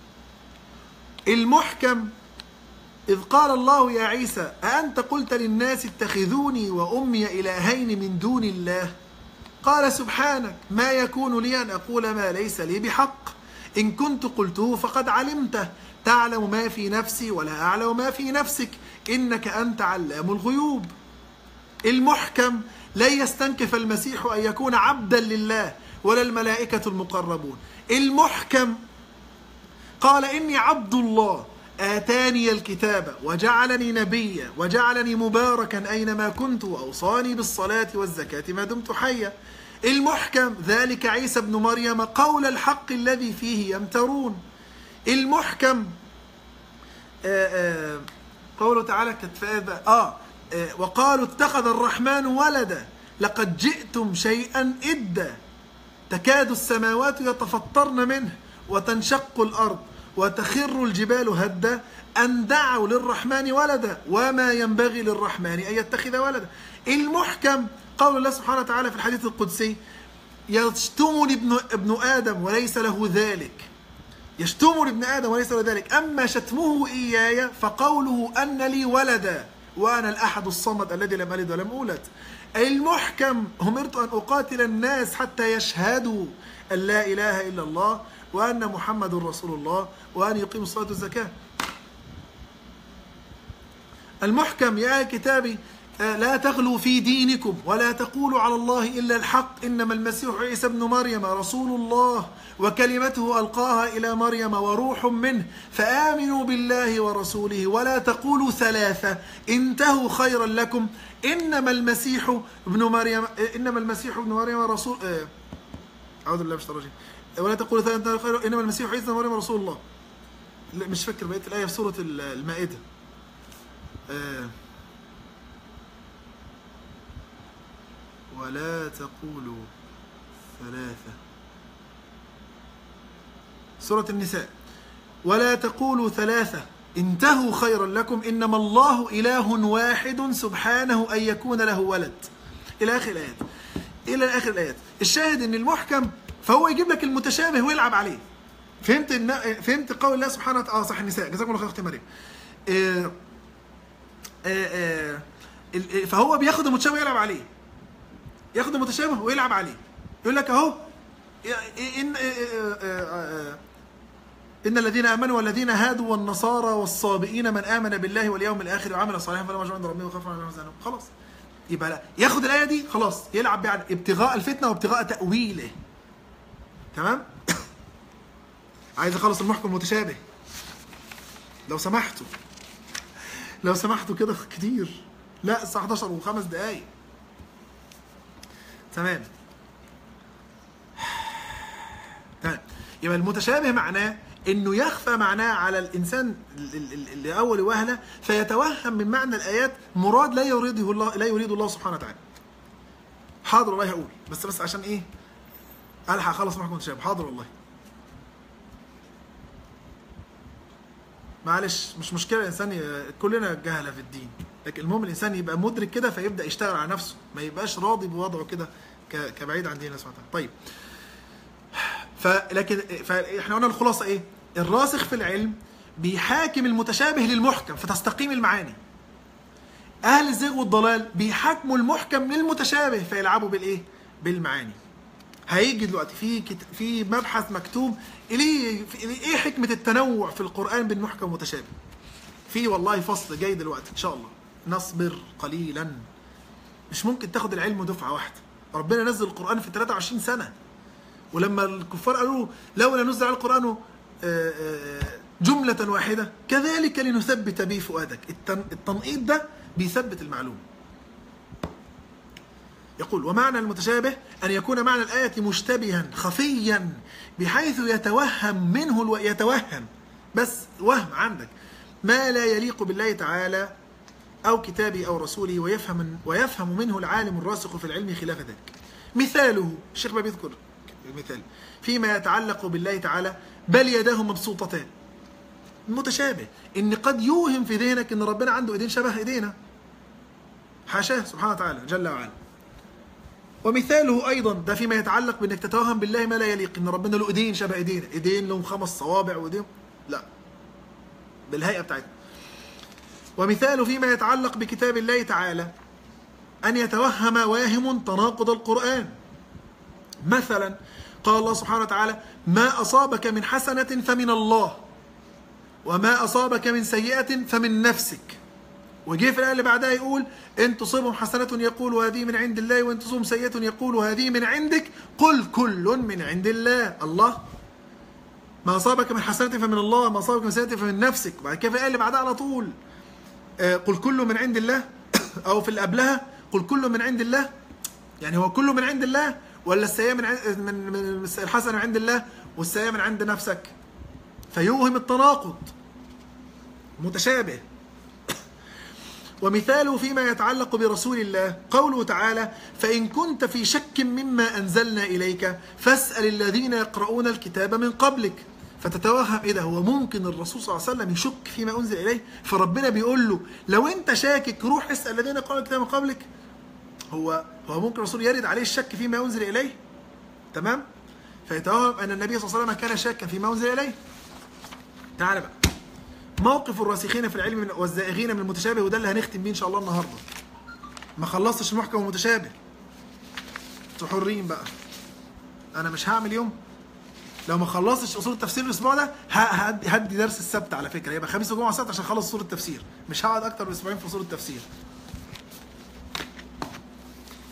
المحكم إذ قال الله يا عيسى أأنت قلت للناس اتخذوني وأمي إلهين من دون الله قال سبحانك ما يكون لي أن أقول ما ليس لي بحق إن كنت قلته فقد علمته تعلم ما في نفسي ولا أعلم ما في نفسك إنك أنت علام الغيوب المحكم لن يستنكف المسيح أن يكون عبدا لله ولا الملائكة المقربون المحكم قال إني عبد الله آتاني الكتاب وجعلني نبيا وجعلني مباركا أينما كنت وأوصاني بالصلاة والزكاة ما دمت حيا المحكم ذلك عيسى ابن مريم قول الحق الذي فيه يمترون المحكم آآ آآ قوله تعالى كتفاء آه, آه وقالوا اتخذ الرحمن ولدا لقد جئتم شيئا إدا تكاد السماوات يتفطرن منه وتنشق الأرض وتخر الجبال هدا أن دعوا للرحمن ولدا وما ينبغي للرحمن أن يتخذ ولدا المحكم قول الله سبحانه وتعالى في الحديث القدسي يشتمني ابن, ابن آدم وليس له ذلك يشتمني ابن آدم وليس له ذلك أما شتمه إياي فقوله أن لي ولدا وأنا الأحد الصمد الذي لم ألد ولم أولد المحكم أمرت أن أقاتل الناس حتى يشهدوا أن لا إله إلا الله وأن محمد رسول الله وأن يقيموا الصلاة والزكاة المحكم يا كتابي آه، لا تغلوا في دينكم ولا تقولوا على الله إلا الحق إنما المسيح عيسى ابن مريم رسول الله وكلمته ألقاها إلى مريم وروح منه فآمنوا بالله ورسوله ولا تقولوا ثلاثة انتهوا خيرا لكم إنما المسيح ابن مريم آه، إنما المسيح ابن مريم رسول آه، أعوذ بالله من الشيطان الرجيم ولا تقولوا ثلاثة انتهوا خيرا إنما المسيح عيسى ابن مريم رسول الله لا مش فاكر بقية الآية في سورة المائدة آه ولا تقولوا ثلاثة سورة النساء ولا تقولوا ثلاثة انتهوا خيرا لكم إنما الله إله واحد سبحانه أن يكون له ولد إلى آخر الآيات إلى آخر الآيات الشاهد إن المحكم فهو يجيب لك المتشابه ويلعب عليه فهمت الن... فهمت قول الله سبحانه وتعالى اه صح النساء جزاكم الله خير اختي مريم آه آه آه فهو بياخد المتشابه ويلعب عليه ياخد المتشابه ويلعب عليه يقول لك اهو ان ان الذين امنوا والذين هادوا والنصارى والصابئين من امن بالله واليوم الاخر وعمل صالحا فلا مجمع عند ربهم وخاف على خلاص يبقى لا ياخد الايه دي خلاص يلعب بيها ابتغاء الفتنه وابتغاء تاويله تمام عايز اخلص المحكم المتشابه لو سمحتوا لو سمحتوا كده كتير لا الساعه 11 وخمس دقايق تمام تمام يبقى المتشابه معناه انه يخفى معناه على الانسان لاول وهله فيتوهم من معنى الايات مراد لا يريده الله لا يريد الله سبحانه وتعالى. حاضر والله هقول بس بس عشان ايه؟ الحق اخلص معكم متشابه حاضر والله. معلش مش مشكله الانسان ي... كلنا جهله في الدين لكن المهم الانسان يبقى مدرك كده فيبدا يشتغل على نفسه ما يبقاش راضي بوضعه كده ك... كبعيد عن دين الله سبحانه وتعالى طيب فلكن فاحنا قلنا الخلاصه ايه الراسخ في العلم بيحاكم المتشابه للمحكم فتستقيم المعاني اهل الزيغ والضلال بيحاكموا المحكم للمتشابه فيلعبوا بالايه بالمعاني هيجي دلوقتي في كت... في مبحث مكتوب ليه ايه حكمه التنوع في القران بين محكم ومتشابه في والله فصل جاي دلوقتي ان شاء الله نصبر قليلا مش ممكن تاخد العلم دفعه واحده ربنا نزل القران في 23 سنه ولما الكفار قالوا لولا نزل على القران جملة واحدة كذلك لنثبت به فؤادك التنقيط ده بيثبت المعلومة يقول ومعنى المتشابه أن يكون معنى الآية مشتبها خفيا بحيث يتوهم منه الو... يتوهم بس وهم عندك ما لا يليق بالله تعالى أو كتابه أو رسوله ويفهم ويفهم منه العالم الراسخ في العلم خلاف ذلك مثاله الشيخ ما بيذكر مثال فيما يتعلق بالله تعالى بل يداه مبسوطتان متشابه ان قد يوهم في ذهنك ان ربنا عنده ايدين شبه ايدينا حاشاه سبحانه وتعالى جل وعلا ومثاله ايضا ده فيما يتعلق بانك تتوهم بالله ما لا يليق ان ربنا له ايدين شبه ايدينا ايدين لهم خمس صوابع وايدين لا بالهيئه بتاعتنا ومثاله فيما يتعلق بكتاب الله تعالى ان يتوهم واهم تناقض القران مثلا قال الله سبحانه وتعالى ما أصابك من حسنة فمن الله وما أصابك من سيئة فمن نفسك وجه في الآية اللي بعدها يقول إن تصيبهم حسنة يقول هذه من عند الله وإن تصيبهم سيئة يقول هذه من عندك قل كل من عند الله الله ما أصابك من حسنة فمن الله ما أصابك من سيئة فمن نفسك وبعد كده في الآية اللي بعدها على طول قل كل من عند الله أو في اللي قبلها قل كل من عند الله يعني هو كله من عند الله ولا السيئة من عند من من الحسنة من عند الله والسيئة من عند نفسك فيوهم التناقض متشابه ومثاله فيما يتعلق برسول الله قوله تعالى فإن كنت في شك مما أنزلنا إليك فاسأل الذين يقرؤون الكتاب من قبلك فتتوهم ايه ده هو ممكن الرسول صلى الله عليه وسلم يشك فيما انزل اليه فربنا بيقول له لو انت شاكك روح اسال الذين يقرؤون الكتاب من قبلك هو هو ممكن الرسول يرد عليه الشك فيما انزل اليه تمام فيتوهم ان النبي صلى الله عليه وسلم كان شاكا فيما انزل اليه تعال بقى موقف الراسخين في العلم والزائغين من المتشابه وده اللي هنختم بيه ان شاء الله النهارده ما خلصتش المحكم المتشابه انتوا حرين بقى انا مش هعمل يوم لو ما خلصتش اصول التفسير الاسبوع ده هدي درس السبت على فكره يبقى خميس وجمعه وسبت عشان اخلص اصول التفسير مش هقعد اكتر من اسبوعين في اصول التفسير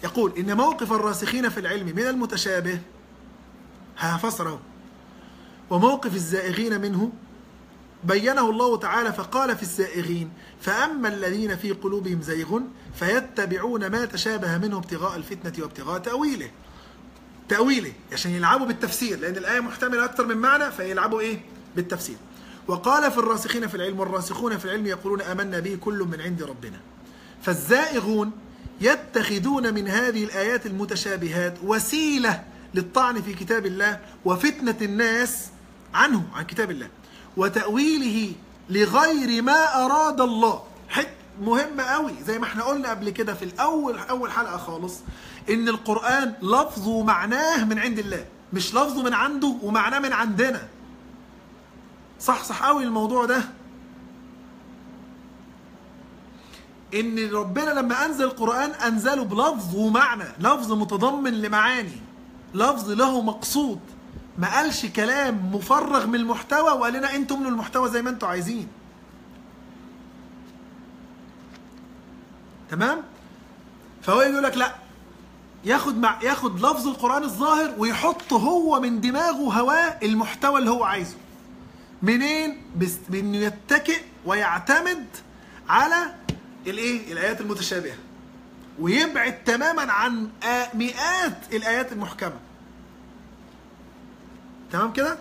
يقول إن موقف الراسخين في العلم من المتشابه هفسره وموقف الزائغين منه بينه الله تعالى فقال في السائغين فأما الذين في قلوبهم زيغ فيتبعون ما تشابه منه ابتغاء الفتنة وابتغاء تأويله تأويله عشان يلعبوا بالتفسير لأن الآية محتملة أكثر من معنى فيلعبوا إيه بالتفسير وقال في الراسخين في العلم والراسخون في العلم يقولون آمنا به كل من عند ربنا فالزائغون يتخذون من هذه الآيات المتشابهات وسيلة للطعن في كتاب الله وفتنة الناس عنه عن كتاب الله وتأويله لغير ما أراد الله حت مهمة قوي زي ما احنا قلنا قبل كده في الأول أول حلقة خالص إن القرآن لفظه ومعناه من عند الله مش لفظه من عنده ومعناه من عندنا صح صح قوي الموضوع ده ان ربنا لما انزل القران انزله بلفظ ومعنى لفظ متضمن لمعاني لفظ له مقصود ما قالش كلام مفرغ من المحتوى وقال لنا انتم من المحتوى زي ما انتم عايزين تمام فهو يقول لك لا ياخد مع ياخد لفظ القران الظاهر ويحط هو من دماغه هواه المحتوى اللي هو عايزه منين بس بانه يتكئ ويعتمد على الايه الايات المتشابهه ويبعد تماما عن مئات الايات المحكمه تمام كده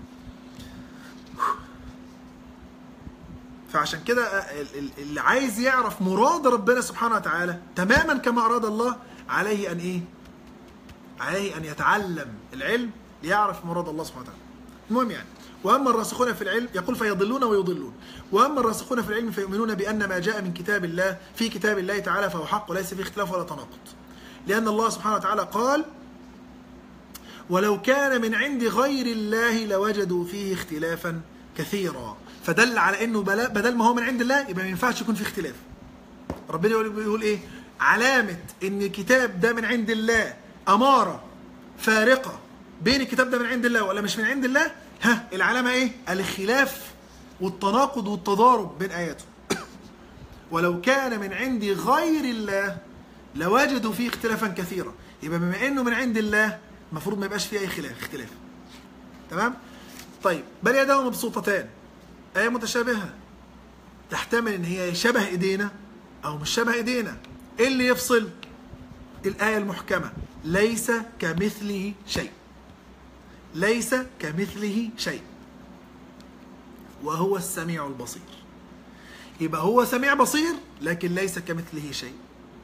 فعشان كده اللي عايز يعرف مراد ربنا سبحانه وتعالى تماما كما اراد الله عليه ان ايه عليه ان يتعلم العلم ليعرف مراد الله سبحانه وتعالى المهم يعني واما الراسخون في العلم يقول فيضلون ويضلون واما الراسخون في العلم فيؤمنون بان ما جاء من كتاب الله في كتاب الله تعالى فهو حق وليس فيه اختلاف ولا تناقض لان الله سبحانه وتعالى قال ولو كان من عند غير الله لوجدوا فيه اختلافا كثيرا فدل على انه بدل ما هو من عند الله يبقى ما ينفعش يكون فيه اختلاف ربنا يقول ايه علامه ان الكتاب ده من عند الله اماره فارقه بين الكتاب ده من عند الله ولا مش من عند الله ها العلامه ايه الخلاف والتناقض والتضارب بين اياته ولو كان من عند غير الله لوجدوا فيه اختلافا كثيرا يبقى بما انه من عند الله المفروض ما يبقاش فيه اي خلاف اختلاف تمام طيب بل يداه مبسوطتان ايه متشابهه تحتمل ان هي شبه ايدينا او مش شبه ايدينا ايه اللي يفصل الايه المحكمه ليس كمثله شيء ليس كمثله شيء وهو السميع البصير يبقى هو سميع بصير لكن ليس كمثله شيء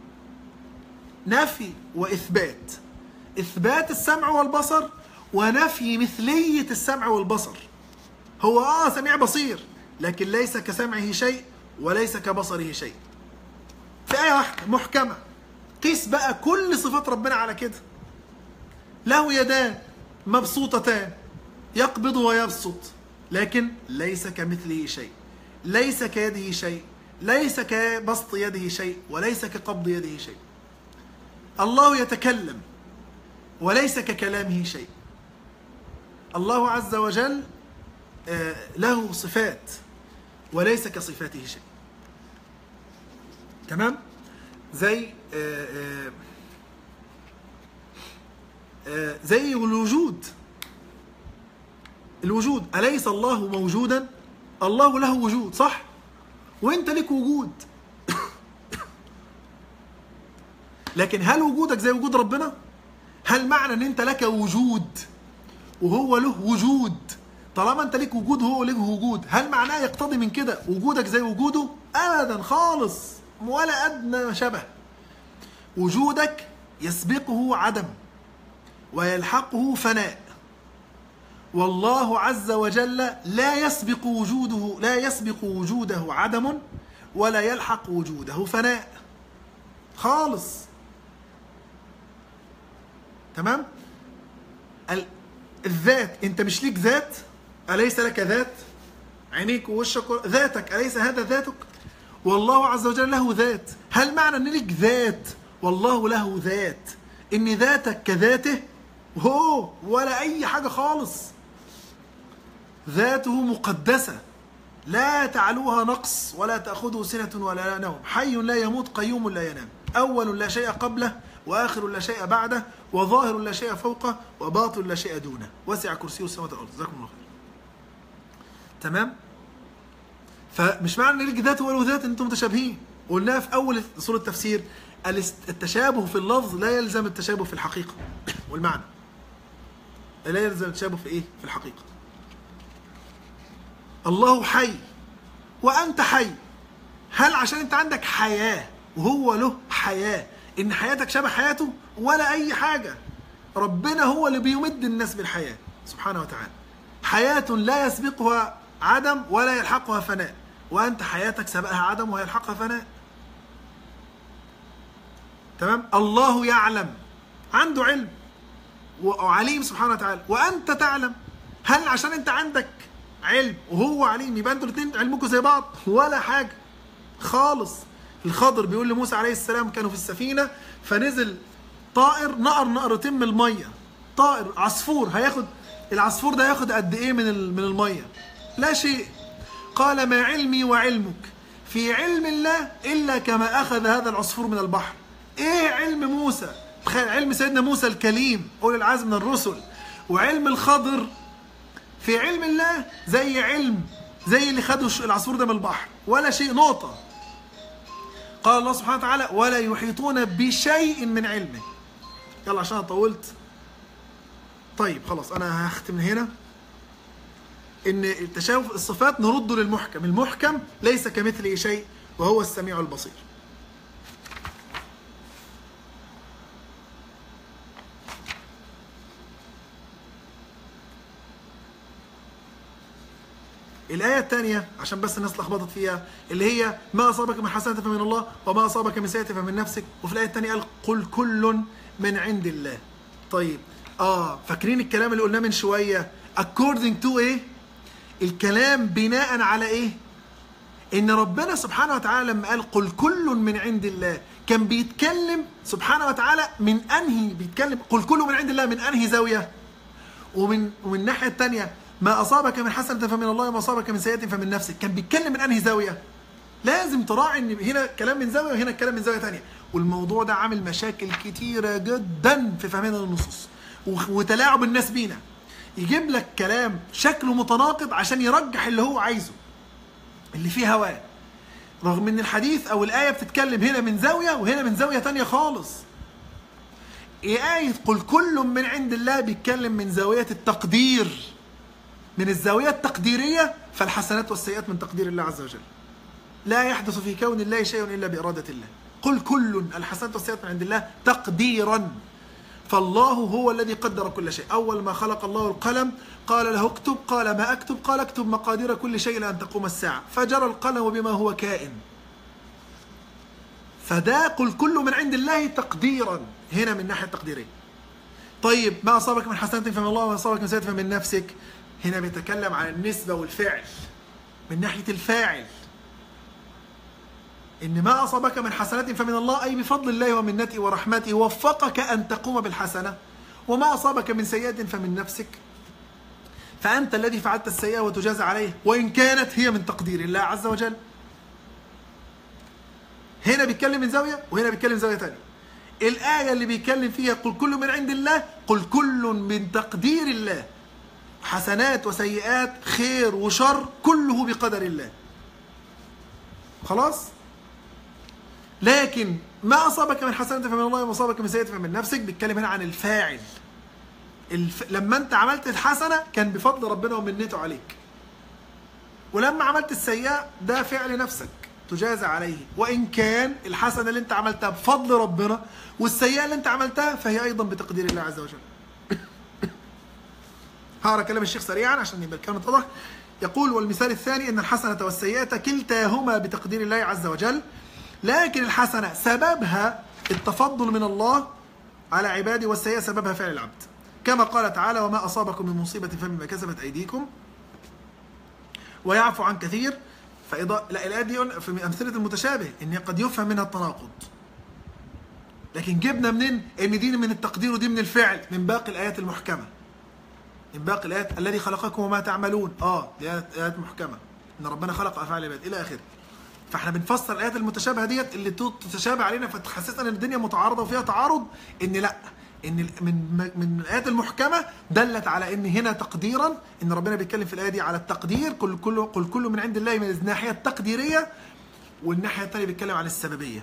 نفي واثبات اثبات السمع والبصر ونفي مثليه السمع والبصر هو اه سميع بصير لكن ليس كسمعه شيء وليس كبصره شيء في ايه واحده محكمه قيس بقى كل صفات ربنا على كده له يدان مبسوطتان يقبض ويبسط لكن ليس كمثله شيء ليس كيده شيء ليس كبسط يده شيء وليس كقبض يده شيء الله يتكلم وليس ككلامه شيء الله عز وجل له صفات وليس كصفاته شيء تمام زي زي الوجود الوجود أليس الله موجودا الله له وجود صح وانت لك وجود لكن هل وجودك زي وجود ربنا هل معنى ان انت لك وجود وهو له وجود طالما انت لك وجود وهو له وجود هل معناه يقتضي من كده وجودك زي وجوده ابدا خالص ولا ادنى شبه وجودك يسبقه عدم ويلحقه فناء والله عز وجل لا يسبق وجوده لا يسبق وجوده عدم ولا يلحق وجوده فناء خالص تمام الذات انت مش ليك ذات اليس لك ذات عينيك ووشك ذاتك اليس هذا ذاتك والله عز وجل له ذات هل معنى ان لك ذات والله له ذات ان ذاتك كذاته هو ولا اي حاجه خالص ذاته مقدسه لا تعلوها نقص ولا تاخذه سنه ولا نوم حي لا يموت قيوم لا ينام اول لا شيء قبله وآخر لا شيء بعده وظاهر لا شيء فوقه وباطن لا شيء دونه وسع كرسيه السماوات والأرض جزاكم الله خير تمام فمش معنى ان لك ذات وله ذات ان انتم متشابهين قلناها في اول سوره التفسير الاست- التشابه في اللفظ لا يلزم التشابه في الحقيقه والمعنى لا يلزم التشابه في ايه في الحقيقه الله حي وانت حي هل عشان انت عندك حياه وهو له حياه ان حياتك شبه حياته ولا اي حاجه ربنا هو اللي بيمد الناس بالحياه سبحانه وتعالى حياه لا يسبقها عدم ولا يلحقها فناء وانت حياتك سبقها عدم ويلحقها فناء تمام الله يعلم عنده علم وعليم سبحانه وتعالى وانت تعلم هل عشان انت عندك علم وهو عليم يبقى انتوا الاثنين علمكم زي بعض ولا حاجه خالص الخضر بيقول لموسى عليه السلام كانوا في السفينه فنزل طائر نقر نقرتين من الميه طائر عصفور هياخد العصفور ده هياخد قد ايه من ال- من الميه لا شيء قال ما علمي وعلمك في علم الله الا كما اخذ هذا العصفور من البحر ايه علم موسى تخيل علم سيدنا موسى الكليم اولي العزم من الرسل وعلم الخضر في علم الله زي علم زي اللي خدوا الش- العصفور ده من البحر ولا شيء نقطة قال الله سبحانه وتعالى ولا يحيطون بشيء من علمه يلا عشان أنا طولت طيب خلاص انا هختم من هنا ان التشابه الصفات نرده للمحكم المحكم ليس كمثله شيء وهو السميع البصير الآية الثانية عشان بس الناس لخبطت فيها اللي هي ما أصابك من حسنة فمن الله وما أصابك من سيئة فمن نفسك وفي الآية الثانية قال قل كل من عند الله طيب آه فاكرين الكلام اللي قلناه من شوية according to إيه الكلام بناء على إيه ان ربنا سبحانه وتعالى لما قال قل كل من عند الله كان بيتكلم سبحانه وتعالى من انهي بيتكلم قل كل من عند الله من انهي زاويه ومن ومن الناحيه الثانيه ما اصابك من حسنه فمن الله وما اصابك من سيئه فمن نفسك كان بيتكلم من انهي زاويه لازم تراعي ان هنا كلام من زاويه وهنا كلام من زاويه ثانيه والموضوع ده عامل مشاكل كتيره جدا في فهمنا للنصوص و- وتلاعب الناس بينا يجيب لك كلام شكله متناقض عشان يرجح اللي هو عايزه اللي فيه هواه رغم ان الحديث او الايه بتتكلم هنا من زاويه وهنا من زاويه تانية خالص إيه آية قل كل من عند الله بيتكلم من زاوية التقدير من الزاوية التقديرية فالحسنات والسيئات من تقدير الله عز وجل لا يحدث في كون الله شيء إلا بإرادة الله قل كل الحسنات والسيئات من عند الله تقديرا فالله هو الذي قدر كل شيء أول ما خلق الله القلم قال له اكتب قال ما أكتب قال اكتب مقادير كل شيء لأن تقوم الساعة فجرى القلم بما هو كائن فده قل كل من عند الله تقديرا هنا من الناحية التقديرية طيب ما أصابك من حسنة فمن الله وما أصابك من سيئة فمن نفسك هنا بيتكلم عن النسبة والفعل من ناحية الفاعل إن ما أصابك من حسنة فمن الله أي بفضل الله ومنته ورحمته وفقك أن تقوم بالحسنة وما أصابك من سيئة فمن نفسك فأنت الذي فعلت السيئة وتجازى عليه وإن كانت هي من تقدير الله عز وجل هنا بيتكلم من زاوية وهنا بيتكلم زاوية تانية الآية اللي بيتكلم فيها قل كل من عند الله قل كل من تقدير الله حسنات وسيئات خير وشر كله بقدر الله خلاص لكن ما أصابك من حسنة فمن الله وما أصابك من سيئة فمن نفسك بيتكلم هنا عن الفاعل الف... لما أنت عملت الحسنة كان بفضل ربنا ومنته عليك ولما عملت السيئة ده فعل نفسك تجازى عليه وإن كان الحسنة اللي أنت عملتها بفضل ربنا والسيئة اللي أنت عملتها فهي أيضا بتقدير الله عز وجل هقرا كلام الشيخ سريعا عشان يبقى الكلام اتضح يقول والمثال الثاني ان الحسنه والسيئه كلتاهما بتقدير الله عز وجل لكن الحسنه سببها التفضل من الله على عباده والسيئه سببها فعل العبد كما قال تعالى وما اصابكم من مصيبه فبما كسبت ايديكم ويعفو عن كثير فإضاء لا الآية دي قلنا في أمثلة المتشابه إن قد يفهم منها التناقض لكن جبنا منين إن دي من التقدير ودي من الفعل من باقي الآيات المحكمة من باقي الآيات الذي خلقكم وما تعملون اه دي آيات, آيات محكمة إن ربنا خلق أفعال العباد إلى آخره فاحنا بنفسر الايات المتشابهه ديت اللي تتشابه علينا فتحسسنا ان الدنيا متعارضه وفيها تعارض ان لا ان ال- من من الايات المحكمه دلت على ان هنا تقديرا ان ربنا بيتكلم في الايه دي على التقدير كل كل قل كل من عند الله من الناحيه التقديريه والناحيه الثانيه بيتكلم عن السببيه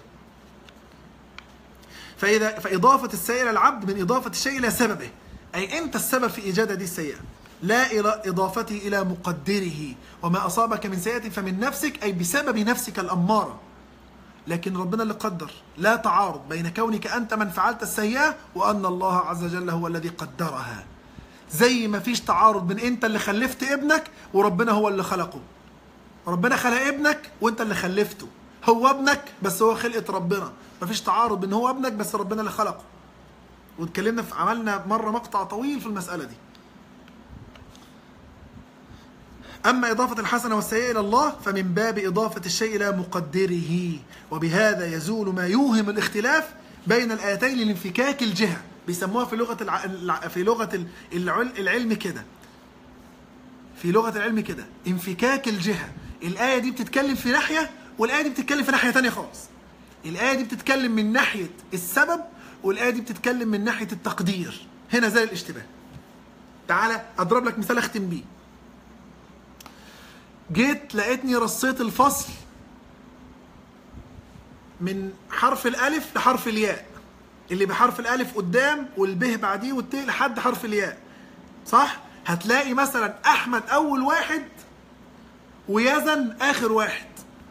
فاذا فاضافه السيئه الى العبد من اضافه الشيء الى سببه اي انت السبب في ايجاد هذه السيئه لا الى اضافته الى مقدره وما اصابك من سيئه فمن نفسك اي بسبب نفسك الاماره لكن ربنا اللي قدر لا تعارض بين كونك انت من فعلت السيئه وان الله عز وجل هو الذي قدرها زي ما فيش تعارض بين انت اللي خلفت ابنك وربنا هو اللي خلقه ربنا خلق ابنك وانت اللي خلفته هو ابنك بس هو خلقه ربنا مفيش تعارض بين هو ابنك بس ربنا اللي خلقه واتكلمنا في عملنا مره مقطع طويل في المساله دي أما إضافة الحسنة والسيئة إلى الله فمن باب إضافة الشيء إلى مقدره وبهذا يزول ما يوهم الاختلاف بين الآيتين لانفكاك الجهة بيسموها في لغة الع... الع- في لغة ال- العل... العلم كده في لغة العلم كده انفكاك الجهة الآية دي بتتكلم في ناحية والآية دي بتتكلم في ناحية تانية خالص الآية دي بتتكلم من ناحية السبب والآية دي بتتكلم من ناحية التقدير هنا زي الاشتباه تعالى أضرب لك مثال أختم بيه جيت لقيتني رصيت الفصل من حرف الالف لحرف الياء اللي بحرف الالف قدام والب بعديه والت لحد حرف الياء صح هتلاقي مثلا احمد اول واحد ويزن اخر واحد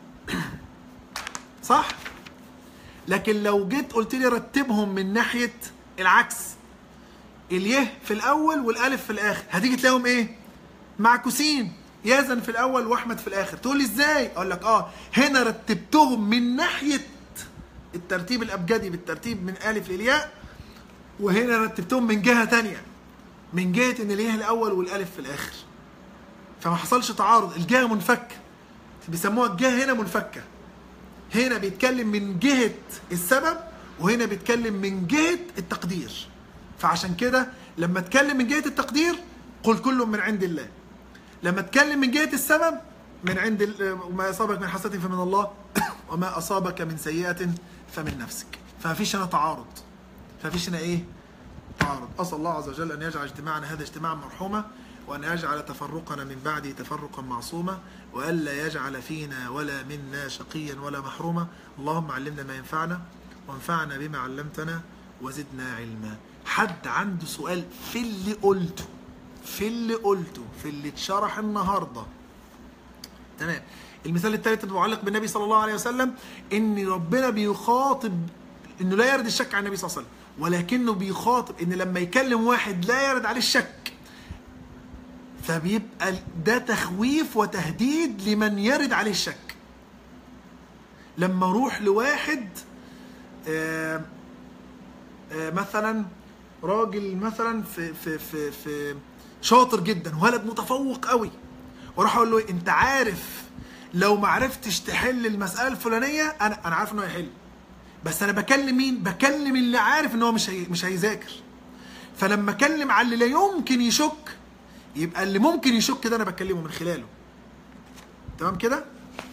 صح لكن لو جيت قلت لي رتبهم من ناحيه العكس اليه في الاول والالف في الاخر هتيجي تلاقيهم ايه معكوسين يزن في الاول واحمد في الاخر تقول لي ازاي اقول لك اه هنا رتبتهم من ناحيه الترتيب الابجدي بالترتيب من الف للياء وهنا رتبتهم من جهه تانية من جهه ان الياء الاول والالف في الاخر فما حصلش تعارض الجهه منفكه بيسموها الجهه هنا منفكه هنا بيتكلم من جهه السبب وهنا بيتكلم من جهه التقدير فعشان كده لما اتكلم من جهه التقدير قل كل من عند الله لما اتكلم من جهه السبب من عند ال- ما اصابك من حسنه فمن الله وما اصابك من سيئه فمن نفسك فمفيش هنا تعارض فمفيش هنا ايه تعارض اسال الله عز وجل ان يجعل اجتماعنا هذا اجتماعا مرحوما وان يجعل تفرقنا من بعده تفرقا معصوما والا يجعل فينا ولا منا شقيا ولا محروما اللهم علمنا ما ينفعنا وانفعنا بما علمتنا وزدنا علما حد عنده سؤال في اللي قلته في اللي قلته في اللي اتشرح النهارده تمام المثال الثالث المتعلق بالنبي صلى الله عليه وسلم ان ربنا بيخاطب انه لا يرد الشك عن النبي صلى الله عليه وسلم ولكنه بيخاطب ان لما يكلم واحد لا يرد عليه الشك فبيبقى ده تخويف وتهديد لمن يرد عليه الشك لما اروح لواحد آه آه مثلا راجل مثلا في في في في شاطر جدا ولد متفوق قوي واروح اقول له انت عارف لو ما عرفتش تحل المساله الفلانيه انا انا عارف انه هيحل بس انا بكلم مين بكلم اللي عارف ان هو مش هي مش هيذاكر فلما اكلم على اللي لا يمكن يشك يبقى اللي ممكن يشك ده انا بكلمه من خلاله تمام كده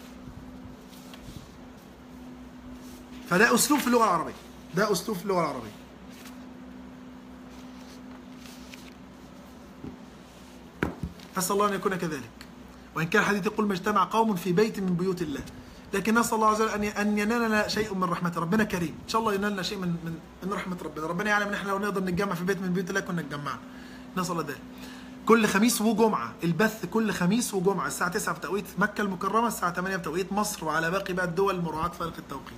فده اسلوب في اللغه العربيه ده اسلوب في اللغه العربيه أسأل الله أن يكون كذلك وإن كان الحديث يقول ما اجتمع قوم في بيت من بيوت الله لكن نسأل الله عز وجل أن أن ينالنا شيء من رحمة ربنا كريم إن شاء الله ينالنا شيء من من من رحمة ربنا ربنا يعلم إن إحنا لو نقدر نتجمع في بيت من بيوت الله كنا اتجمعنا نسأل الله ذلك كل خميس وجمعة البث كل خميس وجمعة الساعة 9 بتوقيت مكة المكرمة الساعة 8 بتوقيت مصر وعلى باقي بقى الدول مراعاة فارق التوقيت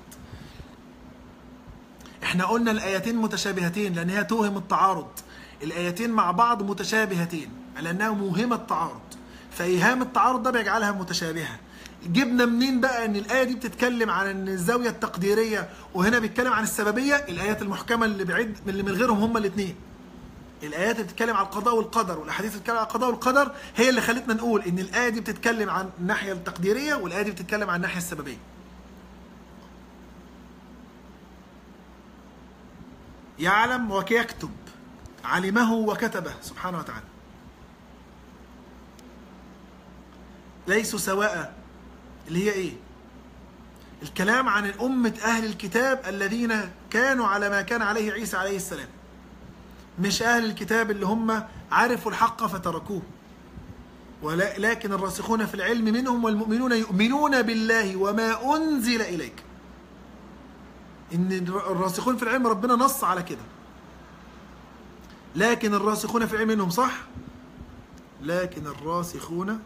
احنا قلنا الايتين متشابهتين لان هي توهم التعارض الايتين مع بعض متشابهتين لانها موهمه التعارض فايهام التعارض ده بيجعلها متشابهه جبنا منين بقى ان الايه دي بتتكلم عن ان الزاويه التقديريه وهنا بيتكلم عن السببيه الايات المحكمه اللي بعيد اللي من غيرهم هما الاثنين الايات اللي بتتكلم عن القضاء والقدر والاحاديث اللي بتتكلم عن القضاء والقدر هي اللي خلتنا نقول ان الايه دي بتتكلم عن الناحيه التقديريه والايه دي بتتكلم عن الناحيه السببيه يعلم ويكتب علمه وكتبه سبحانه وتعالى ليسوا سواء اللي هي ايه الكلام عن أمة أهل الكتاب الذين كانوا على ما كان عليه عيسى عليه السلام مش أهل الكتاب اللي هم عرفوا الحق فتركوه ولا- لكن الراسخون في العلم منهم والمؤمنون يؤمنون بالله وما أنزل إليك إن الر- الراسخون في العلم ربنا نص على كده لكن الراسخون في العلم منهم صح لكن الراسخون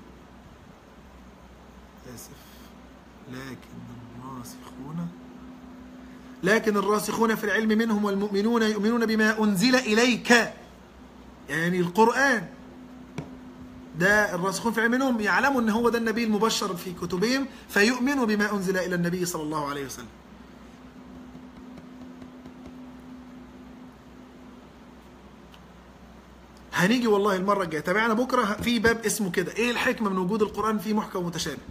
آسف لكن الراسخون لكن الراسخون في العلم منهم والمؤمنون يؤمنون بما أنزل إليك يعني القرآن ده الراسخون في العلم منهم يعلموا ان هو ده النبي المبشر في كتبهم فيؤمنوا بما انزل الى النبي صلى الله عليه وسلم. هنيجي والله المره الجايه تابعنا بكره في باب اسمه كده ايه الحكمه من وجود القران فيه محكم متشابه.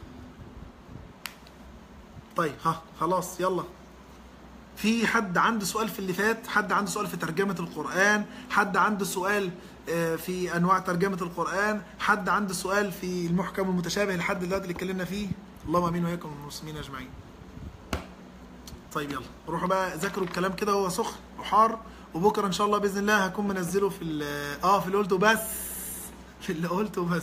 طيب ها خلاص يلا في حد عنده سؤال في اللي فات حد عنده سؤال في ترجمة القرآن حد عنده سؤال آه، في أنواع ترجمة القرآن حد عنده سؤال في المحكم المتشابه لحد دلوقتي اللي اتكلمنا فيه اللهم امين وإياكم المسلمين أجمعين طيب يلا روحوا بقى ذاكروا الكلام كده وهو سخن وحار وبكره ان شاء الله باذن الله هكون منزله في ال- اه في اللي قلته بس في اللي قلته بس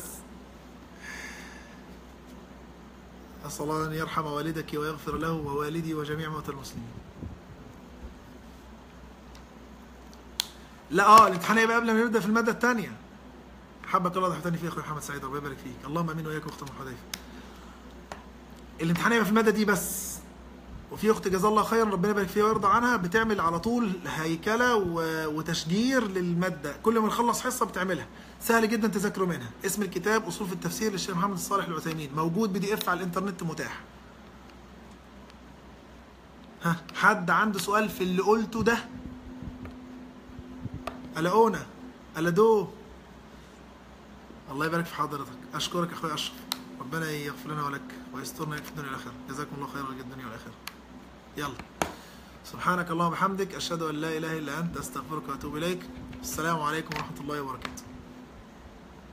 أسأل الله أن يرحم والدك ويغفر له ووالدي وجميع موتى المسلمين لا اه الامتحان هيبقى قبل ما نبدا في الماده الثانيه حبك الله تحتني فيه اخويا محمد سعيد ربنا يبارك فيك اللهم امين واياك اخت ام حذيفه الامتحان هيبقى في الماده دي بس وفي اخت جزاها الله خيرا ربنا يبارك فيها ويرضى عنها بتعمل على طول هيكله و- وتشجير للماده كل ما نخلص حصه بتعملها سهل جدا تذاكروا منها اسم الكتاب اصول في التفسير للشيخ محمد الصالح العثيمين موجود بي دي اف على الانترنت متاح ها حد عنده سؤال في اللي قلته ده ألا أونا ألا دو الله يبارك في حضرتك أشكرك يا أخويا أشرف ربنا يغفر لنا ولك ويسترنا في الدنيا والآخرة جزاكم الله خيرا في الدنيا والآخرة يلا سبحانك اللهم وبحمدك أشهد أن لا إله إلا أنت أستغفرك وأتوب إليك السلام عليكم ورحمة الله وبركاته